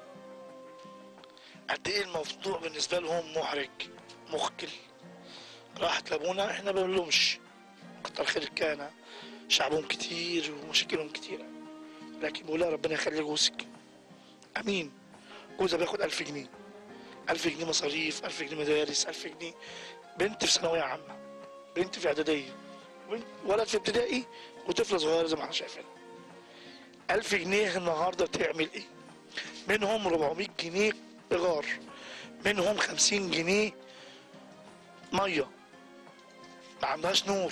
قد ايه الموضوع بالنسبة لهم محرج مخجل راحت لابونا احنا ما بنلومش كتر خير كان شعبهم كتير ومشاكلهم كتيرة لكن بقول لها ربنا يخلي جوزك امين جوزها بياخد ألف جنيه ألف جنيه مصاريف ألف جنيه مدارس ألف جنيه بنت في ثانوية عامة بنت في إعدادية بنت ولد في ابتدائي وطفلة صغيرة زي ما احنا شايفين ألف جنيه النهاردة تعمل إيه؟ منهم 400 جنيه إيجار منهم 50 جنيه مية ما عندهاش نور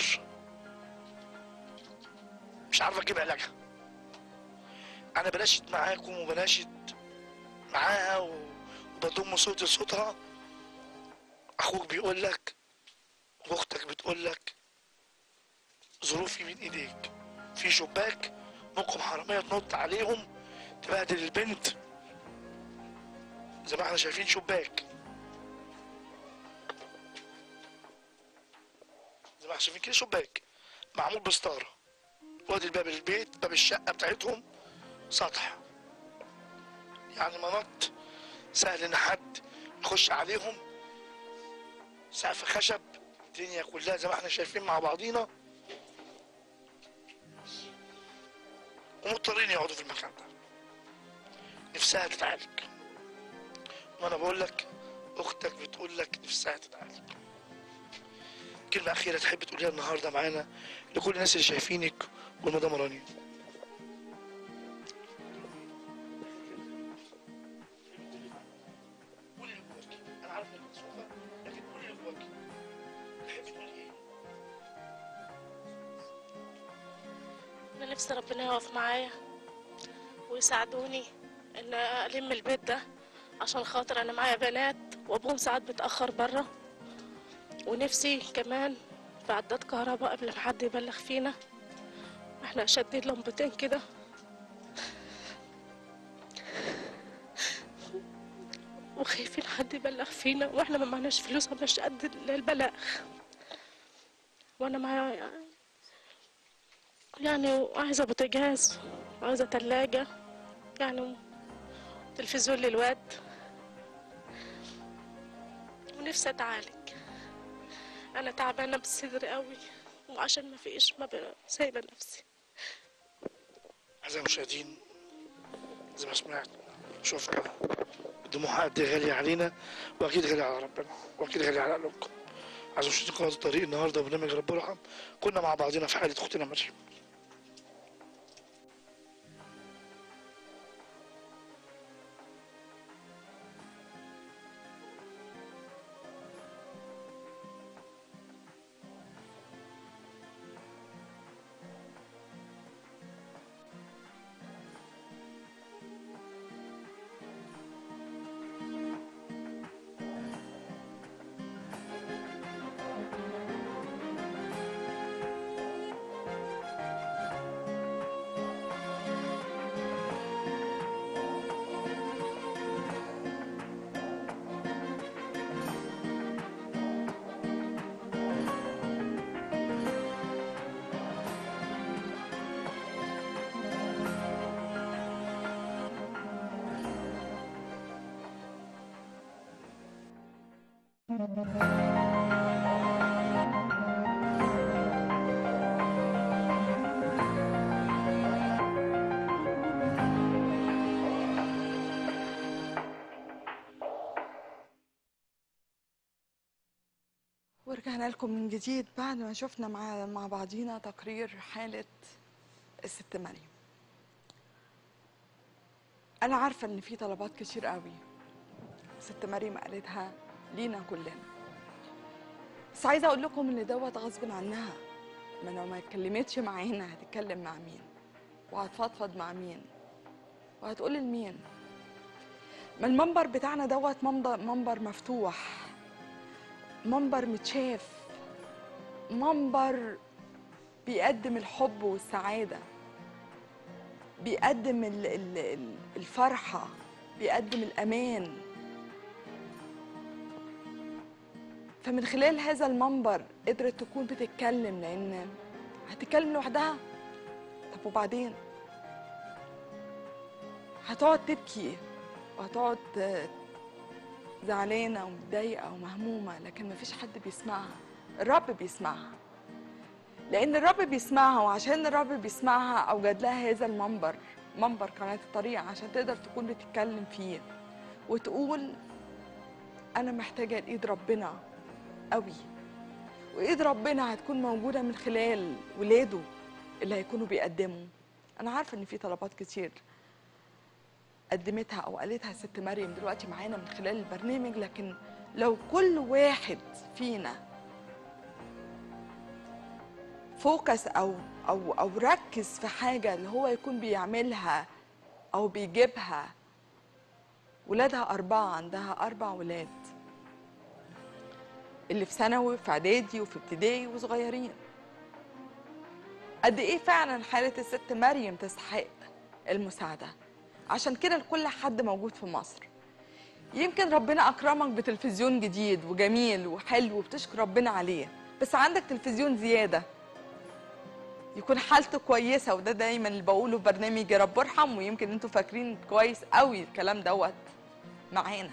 مش عارفة أجيب علاجها أنا بناشد معاكم وبناشد معاها و- وبضم صوتي لصوتها أخوك بيقول لك وأختك بتقول لك ظروفي بين إيديك في شباك ممكن حرامية تنط عليهم تبهدل البنت زي ما احنا شايفين شباك زي ما احنا شايفين كده شباك معمول بستارة وادي الباب البيت باب الشقة بتاعتهم سطح يعني منط سهل ان حد يخش عليهم سقف خشب الدنيا كلها زي ما احنا شايفين مع بعضينا ومضطرين يقعدوا في المكان ده نفسها تتعالج وانا بقول لك اختك بتقول لك نفسها تتعالج كلمة أخيرة تحب تقوليها النهاردة معانا لكل الناس اللي شايفينك والمدام رانيا قولي اللي جواكي أنا عارف إنك مكسوفة لكن قولي اللي جواكي تحبي تقولي إيه؟ انا نفسي ربنا يقف معايا ويساعدوني ان الم البيت ده عشان خاطر انا معايا بنات وابوهم ساعات بيتاخر بره ونفسي كمان في عداد كهرباء قبل ما حد يبلغ فينا احنا شادين لمبتين كده وخايفين حد يبلغ فينا واحنا ما معناش فلوس مش قد البلاغ وانا معايا يعني عايزة بوتاجاز وعايزة تلاجة يعني تلفزيون للواد ونفسي اتعالج انا تعبانة بالصدر قوي وعشان ما فيش ما ب- سايبة نفسي أعزائي المشاهدين زي ما سمعت شفنا الدموع قد إيه غالية علينا وأكيد غالية على ربنا وأكيد غالية على قلوبكم عايز مشاهدين قناة الطريق النهاردة برنامج رب يرحم كنا مع بعضنا في حالة أختنا مريم ورجعنا لكم من جديد بعد ما شفنا مع مع بعضينا تقرير حالة الست مريم أنا عارفة إن في طلبات كتير قوي ست مريم قالتها لينا كلنا بس عايزة أقول لكم إن دوت غصب عنها ما لو ما اتكلمتش معانا هتتكلم مع مين وهتفضفض مع مين وهتقول لمين ما المنبر بتاعنا دوت منبر, منبر مفتوح منبر متشاف منبر بيقدم الحب والسعادة بيقدم ال- ال- ال- الفرحة بيقدم الأمان فمن خلال هذا المنبر قدرت تكون بتتكلم لأن هتتكلم لوحدها طب وبعدين هتقعد تبكي وهتقعد آه، زعلانة ومتضايقة ومهمومة لكن مفيش حد بيسمعها الرب بيسمعها لأن الرب بيسمعها وعشان الرب بيسمعها أوجد لها هذا المنبر منبر قناة الطريق عشان تقدر تكون بتتكلم فيه وتقول أنا محتاجة لإيد ربنا قوي وإيد ربنا هتكون موجودة من خلال ولاده اللي هيكونوا بيقدموا أنا عارفة إن في طلبات كتير قدمتها او قالتها ست مريم دلوقتي معانا من خلال البرنامج لكن لو كل واحد فينا فوكس او او او ركز في حاجه اللي هو يكون بيعملها او بيجيبها ولادها اربعه عندها اربع ولاد اللي في ثانوي في اعدادي وفي ابتدائي وصغيرين قد ايه فعلا حاله الست مريم تستحق المساعده عشان كده لكل حد موجود في مصر يمكن ربنا اكرمك بتلفزيون جديد وجميل وحلو وبتشكر ربنا عليه بس عندك تلفزيون زياده يكون حالته كويسه وده دايما اللي بقوله في برنامج يا رب ارحم ويمكن انتوا فاكرين كويس قوي الكلام دوت معانا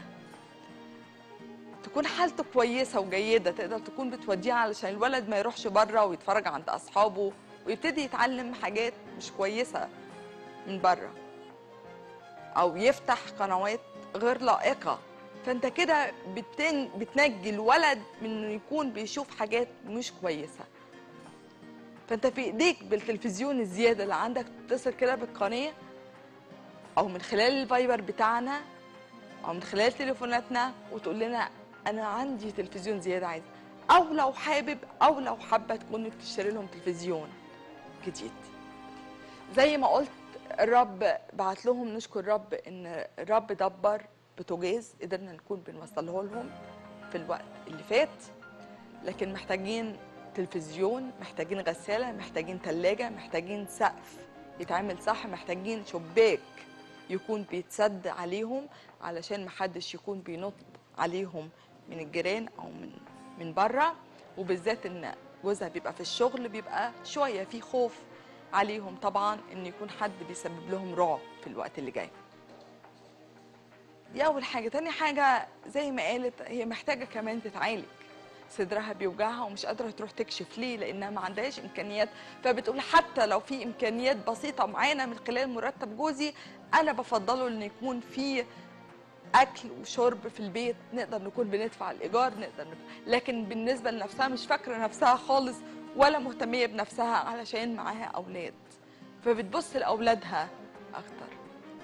تكون حالته كويسه وجيده تقدر تكون بتوديه علشان الولد ما يروحش بره ويتفرج عند اصحابه ويبتدي يتعلم حاجات مش كويسه من بره او يفتح قنوات غير لائقه فانت كده بتن... بتنجي الولد من انه يكون بيشوف حاجات مش كويسه فانت في ايديك بالتلفزيون الزياده اللي عندك تتصل كده بالقناه او من خلال الفايبر بتاعنا او من خلال تليفوناتنا وتقول لنا انا عندي تلفزيون زياده عايز او لو حابب او لو حابه تكون بتشتري لهم تلفزيون جديد زي ما قلت الرب بعت لهم نشكر الرب ان الرب دبر بوتاجاز قدرنا نكون بنوصله لهم في الوقت اللي فات لكن محتاجين تلفزيون محتاجين غسالة محتاجين تلاجة محتاجين سقف يتعمل صح محتاجين شباك يكون بيتسد عليهم علشان محدش يكون بينط عليهم من الجيران او من من بره وبالذات ان جوزها بيبقى في الشغل بيبقى شويه في خوف عليهم طبعا ان يكون حد بيسبب لهم رعب في الوقت اللي جاي دي اول حاجه تاني حاجه زي ما قالت هي محتاجه كمان تتعالج صدرها بيوجعها ومش قادره تروح تكشف ليه لانها ما عندهاش امكانيات فبتقول حتى لو في امكانيات بسيطه معانا من خلال مرتب جوزي انا بفضله ان يكون في اكل وشرب في البيت نقدر نكون بندفع الايجار نقدر نكون لكن بالنسبه لنفسها مش فاكره نفسها خالص ولا مهتميه بنفسها علشان معاها اولاد فبتبص لاولادها اكتر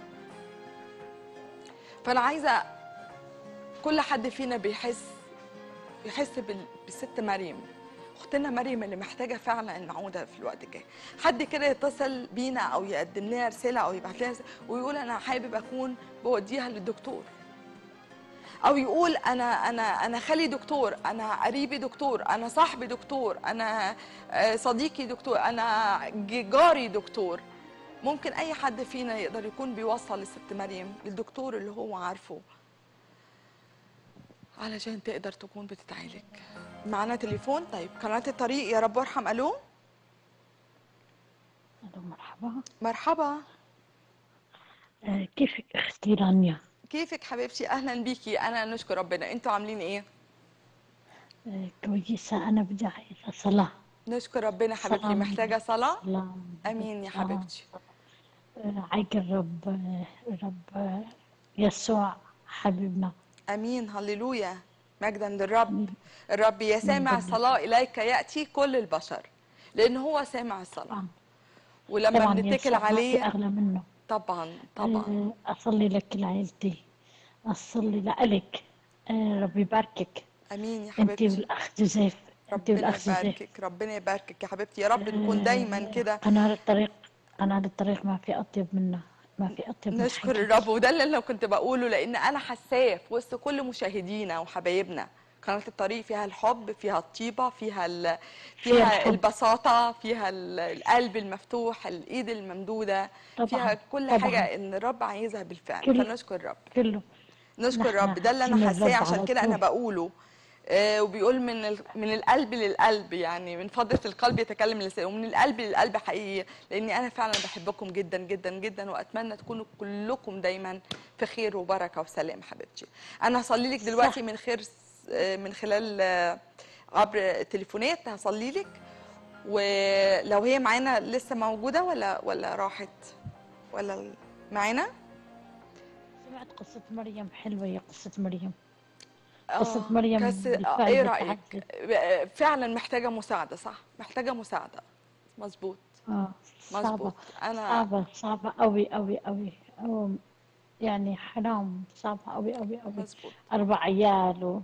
فانا عايزه كل حد فينا بيحس يحس بال- بالست مريم اختنا مريم اللي محتاجه فعلا المعوده في الوقت الجاي حد كده يتصل بينا او يقدم لنا رساله او يبعت لنا رسالة ويقول انا حابب اكون بوديها للدكتور او يقول انا انا انا خالي دكتور انا قريبي دكتور انا صاحبي دكتور انا آه، صديقي دكتور انا ج- جاري دكتور ممكن اي حد فينا يقدر يكون بيوصل للست مريم للدكتور اللي هو عارفه علشان تقدر تكون بتتعالج معانا تليفون طيب قناة الطريق يا رب ارحم الو ألو مرحبا مرحبا آه، كيفك أختي رانيا؟ كيفك حبيبتي اهلا بيكي انا نشكر ربنا انتوا عاملين ايه آه، كويسة أنا بدي عايزة صلاة نشكر ربنا حبيبتي سلام. محتاجة صلاة صلاة امين يا آه. حبيبتي آه، عايق الرب آه، رب آه، يسوع حبيبنا امين هللويا مجدا للرب الرب يا سامع الصلاة اليك ياتي كل البشر لان هو سامع الصلاة طبعا ولما طبعا بنتكل يسوع ما في عليه أغلى منه طبعا طبعا آه، أصلي لك لعيلتي أصلي لك آه، ربي يباركك امين يا أنت حبيبتي والأخ جوزيف أنت ربنا والأخ جوزيف يباركك ربنا يباركك يا حبيبتي يا رب نكون دايما كده قناة الطريق قناة الطريق ما في أطيب منه ما في أطيب من نشكر حياتك. الرب وده اللي انا كنت بقوله لان انا حساه في وسط كل مشاهدينا وحبايبنا قناه الطريق فيها الحب فيها الطيبه فيها ال... فيها فيها الحب. البساطه فيها ال- القلب المفتوح الايد الممدوده طبعاً، فيها كل طبعاً. حاجه ان الرب عايزها بالفعل كل- فنشكر الرب كله نشكر نحن الرب ده اللي حاسين انا حاساه الرب عشان على كده انا طول. بقوله آه، وبيقول من ال- من القلب للقلب يعني من فضة القلب يتكلم اللسان ومن القلب للقلب حقيقي لاني انا فعلا بحبكم جدا جدا جدا واتمنى تكونوا كلكم دايما في خير وبركه وسلام حبيبتي انا هصلي لك دلوقتي من خير آه، من خلال آه، عبر التليفونات هصلي لك ولو هي معانا لسه موجوده ولا ولا راحت ولا ال- معانا سمعت قصة مريم حلوة يا قصة مريم قصة آه، مريم كس... آه، بالفعل ايه رايك بتعزز. آه، فعلا محتاجه مساعده صح محتاجه مساعده مظبوط اه صعبة مظبوط انا صعبة صعبة أوي أوي أوي أو يعني حرام صعبة أوي أوي أوي مظبوط أربع عيال و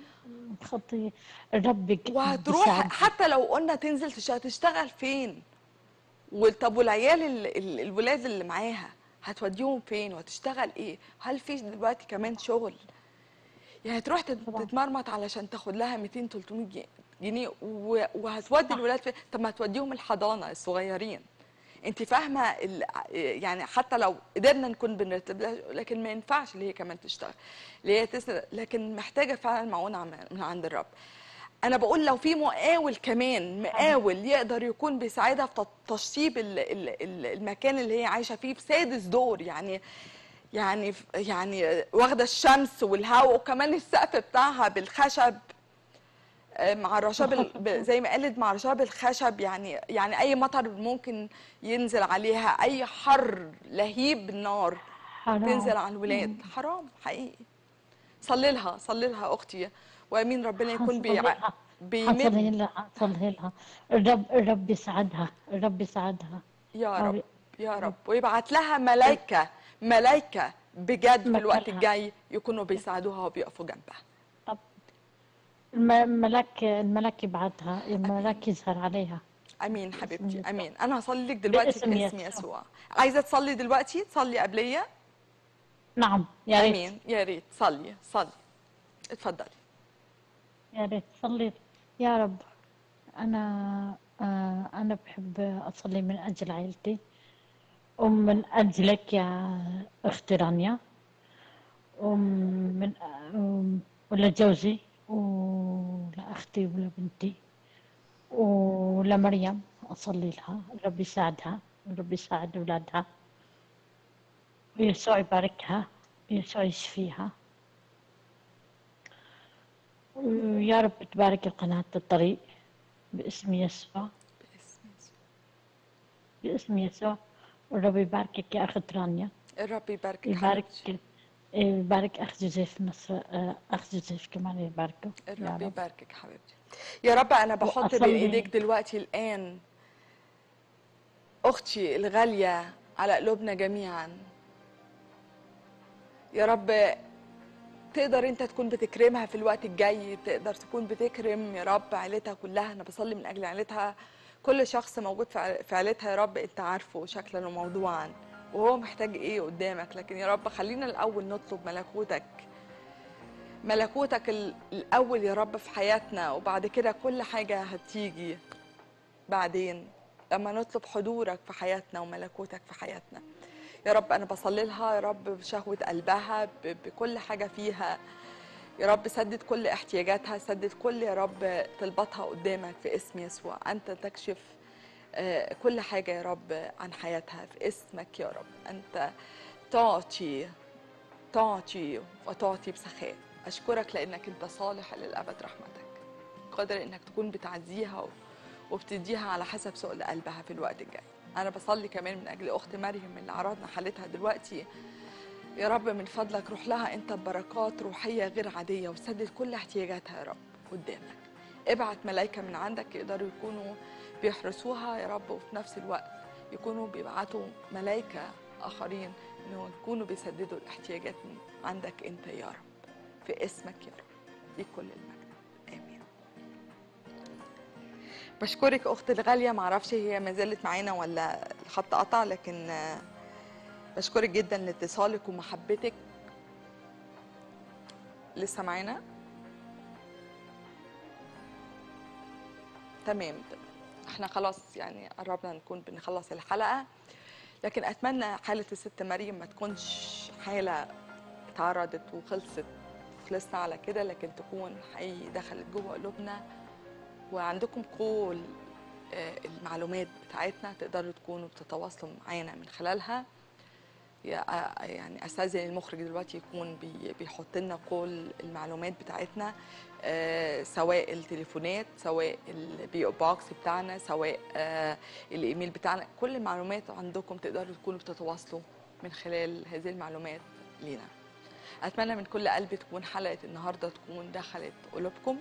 خطي ربك وهتروح بيساعدك. حتى لو قلنا تنزل تشتغل هتشتغل فين وال- طب والعيال ال- ال- الولاد اللي معاها هتوديهم فين وهتشتغل ايه هل في دلوقتي كمان شغل يعني تروح تت- طبعاً. تتمرمط علشان تاخد لها 200 300 جي- جنيه و- وهتودي صح. الولاد فين طب ما هتوديهم الحضانه الصغيرين انت فاهمه ال- يعني حتى لو قدرنا نكون بنرتب لها لكن ما ينفعش اللي هي كمان تشتغل اللي هي تسرق لكن محتاجه فعلا معونه عم- من عند الرب انا بقول لو في مقاول كمان مقاول يقدر يكون بيساعدها في تشطيب ال- ال- ال- المكان اللي هي عايشه فيه بسادس دور يعني يعني يعني واخده الشمس والهواء وكمان السقف بتاعها بالخشب آه، مع الرشاب ال- ب- زي ما قالت مع رشاب الخشب يعني يعني اي مطر ممكن ينزل عليها اي حر لهيب بالنار حرام تنزل على الولاد حرام حقيقي صلي لها صلي لها اختي وامين ربنا يكون حصلي بيع... لها حصلي بيمد لها حصلي لها الرب الرب يسعدها الرب يسعدها يا أو- رب يا رب ويبعت لها ملايكه ملايكه بجد في الوقت مكانها. الجاي يكونوا بيساعدوها وبيقفوا جنبها طب الم- الملاك الملاك يبعتها الملاك يظهر عليها امين حبيبتي يسوع. امين انا هصلي لك دلوقتي باسم باسم يسوع. يسوع عايزه تصلي دلوقتي تصلي قبليه نعم يا ريت امين يا ريت صلي صلي اتفضلي يا ريت صلي يا رب أنا آه أنا بحب أصلي من أجل عائلتي ومن أجلك يا أختي رانيا ومن آم، ولجوزي ولأختي ولبنتي ولمريم أصلي لها ربي يساعدها ربي يساعد أولادها ويسوع يباركها ويسوع يشفيها ويا رب تبارك القناة الطريق باسم يسوع باسم يسوع باسم يسوع والرب يباركك يا أخت رانيا الرب يباركك يبارك حبيبتي يبارك أخ جوزيف نصر آه، أخ جوزيف كمان يباركه يا الرب رب يباركك حبيبتي يا رب انا بحط بين وأصلي- ايديك دلوقتي الان اختي الغاليه على قلوبنا جميعا يا رب تقدر انت تكون بتكرمها في الوقت الجاي تقدر تكون بتكرم يا رب عيلتها كلها انا بصلي من اجل عيلتها كل شخص موجود في عيل- في عيلتها يا رب انت عارفه شكلا وموضوعا وهو محتاج ايه قدامك لكن يا رب خلينا الاول نطلب ملكوتك ملكوتك ال- الاول يا رب في حياتنا وبعد كده كل حاجه هتيجي بعدين لما نطلب حضورك في حياتنا وملكوتك في حياتنا يا رب انا بصلي لها يا رب بشهوه قلبها ب- بكل حاجه فيها يا رب سدد كل احتياجاتها سدد كل يا رب طلباتها قدامك في اسم يسوع انت تكشف آه، كل حاجه يا رب عن حياتها في اسمك يا رب انت تعطي تعطي وتعطي بسخاء أشكرك لأنك أنت صالح للأبد رحمتك قادر أنك تكون بتعزيها و- وبتديها على حسب سؤل قلبها في الوقت الجاي أنا بصلي كمان من أجل أخت مريم اللي عرضنا حالتها دلوقتي يا رب من فضلك روح لها أنت ببركات روحية غير عادية وسدد كل احتياجاتها يا رب قدامك ابعت ملائكة من عندك يقدروا يكونوا بيحرسوها يا رب وفي نفس الوقت يكونوا بيبعتوا ملائكة آخرين إنه يكونوا بيسددوا الاحتياجات من عندك أنت يا رب في اسمك يا رب ليك كل المجد آمين بشكرك أختي الغالية معرفش هي ما زالت معانا ولا الخط قطع لكن آه، بشكرك جدا لاتصالك ومحبتك لسه معانا تمام احنا خلاص يعني قربنا نكون بنخلص الحلقة لكن أتمنى حالة الست مريم ما تكونش حالة اتعرضت وخلصت وخلصنا على كده لكن تكون حقيقي دخلت جوه قلوبنا وعندكم كل آه، المعلومات بتاعتنا تقدروا تكونوا بتتواصلوا معانا من خلالها يا- يعني استاذن المخرج دلوقتي يكون بي- بيحط لنا كل المعلومات بتاعتنا آه، سواء التليفونات سواء البي او بوكس بتاعنا سواء آه، الايميل بتاعنا كل المعلومات عندكم تقدروا تكونوا بتتواصلوا من خلال هذه المعلومات لينا اتمنى من كل قلبي تكون حلقه النهارده تكون دخلت قلوبكم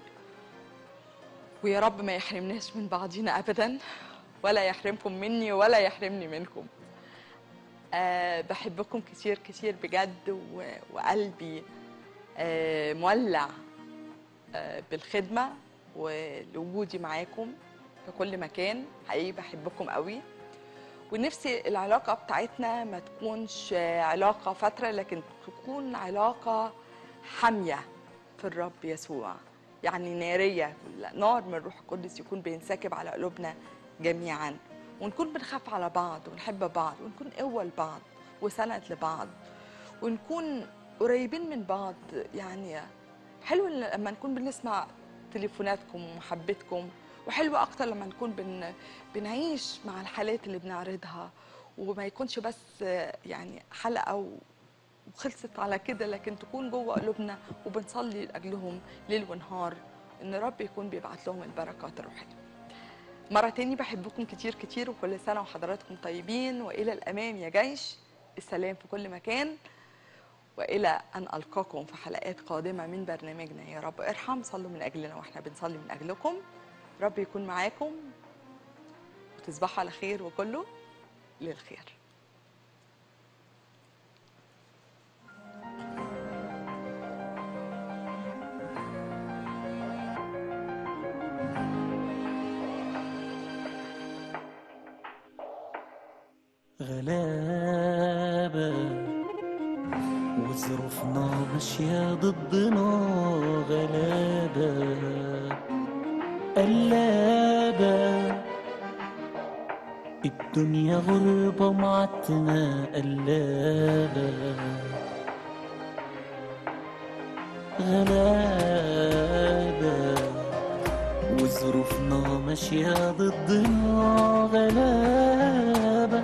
ويا رب ما يحرمناش من بعضينا ابدا ولا يحرمكم مني ولا يحرمني منكم أه بحبكم كتير كتير بجد و- وقلبي أه مولع أه بالخدمة ولوجودي معاكم في كل مكان حقيقي بحبكم قوي ونفسي العلاقة بتاعتنا ما تكونش علاقة فترة لكن تكون علاقة حامية في الرب يسوع يعني نارية نار من الروح القدس يكون بينسكب على قلوبنا جميعا ونكون بنخاف على بعض ونحب بعض ونكون قوة لبعض وسند لبعض ونكون قريبين من بعض يعني حلو لما نكون بنسمع تليفوناتكم ومحبتكم وحلو اكتر لما نكون بن بنعيش مع الحالات اللي بنعرضها وما يكونش بس يعني حلقه وخلصت على كده لكن تكون جوه قلوبنا وبنصلي لاجلهم ليل ونهار ان رب يكون بيبعت لهم البركات الروحيه مرة تاني بحبكم كتير كتير وكل سنة وحضراتكم طيبين وإلى الأمام يا جيش السلام في كل مكان وإلى أن ألقاكم في حلقات قادمة من برنامجنا يا رب ارحم صلوا من أجلنا وإحنا بنصلي من أجلكم رب يكون معاكم وتصبحوا على خير وكله للخير غلابة وظروفنا ماشية ضدنا غلابة قلابة الدنيا غربة معتمة قلابة غلابة وظروفنا ماشية ضدنا غلابة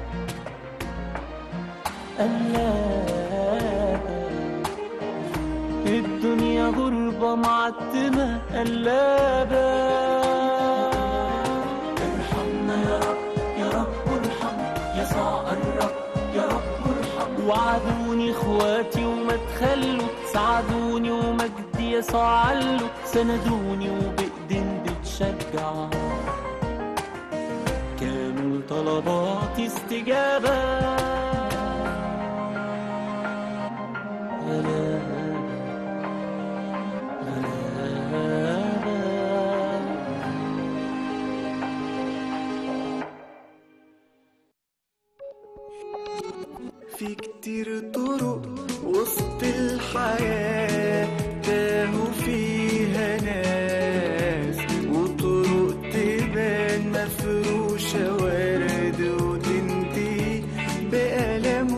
قلابة الدنيا غربة معتمة قلابة ارحمنا يا رب يا رب ارحم يسوع الرب يا رب ارحم وعدوني اخواتي وما تخلوا ساعدوني ومجدي يسوع علوا سندوني وبإيدين بتشجع كانوا لطلباتي استجابة غلابة غلابة في كتير طرق وسط الحياة تاهوا فيها ناس وطرق تبان مفروشة ورد وتنتهي بألم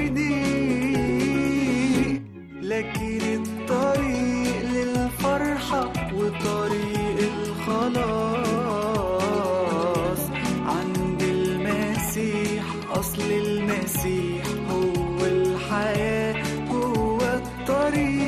وضيق لكن الطريق للفرحة وطريق الخلاص عند المسيح أصل المسيح هو الحياة هو الطريق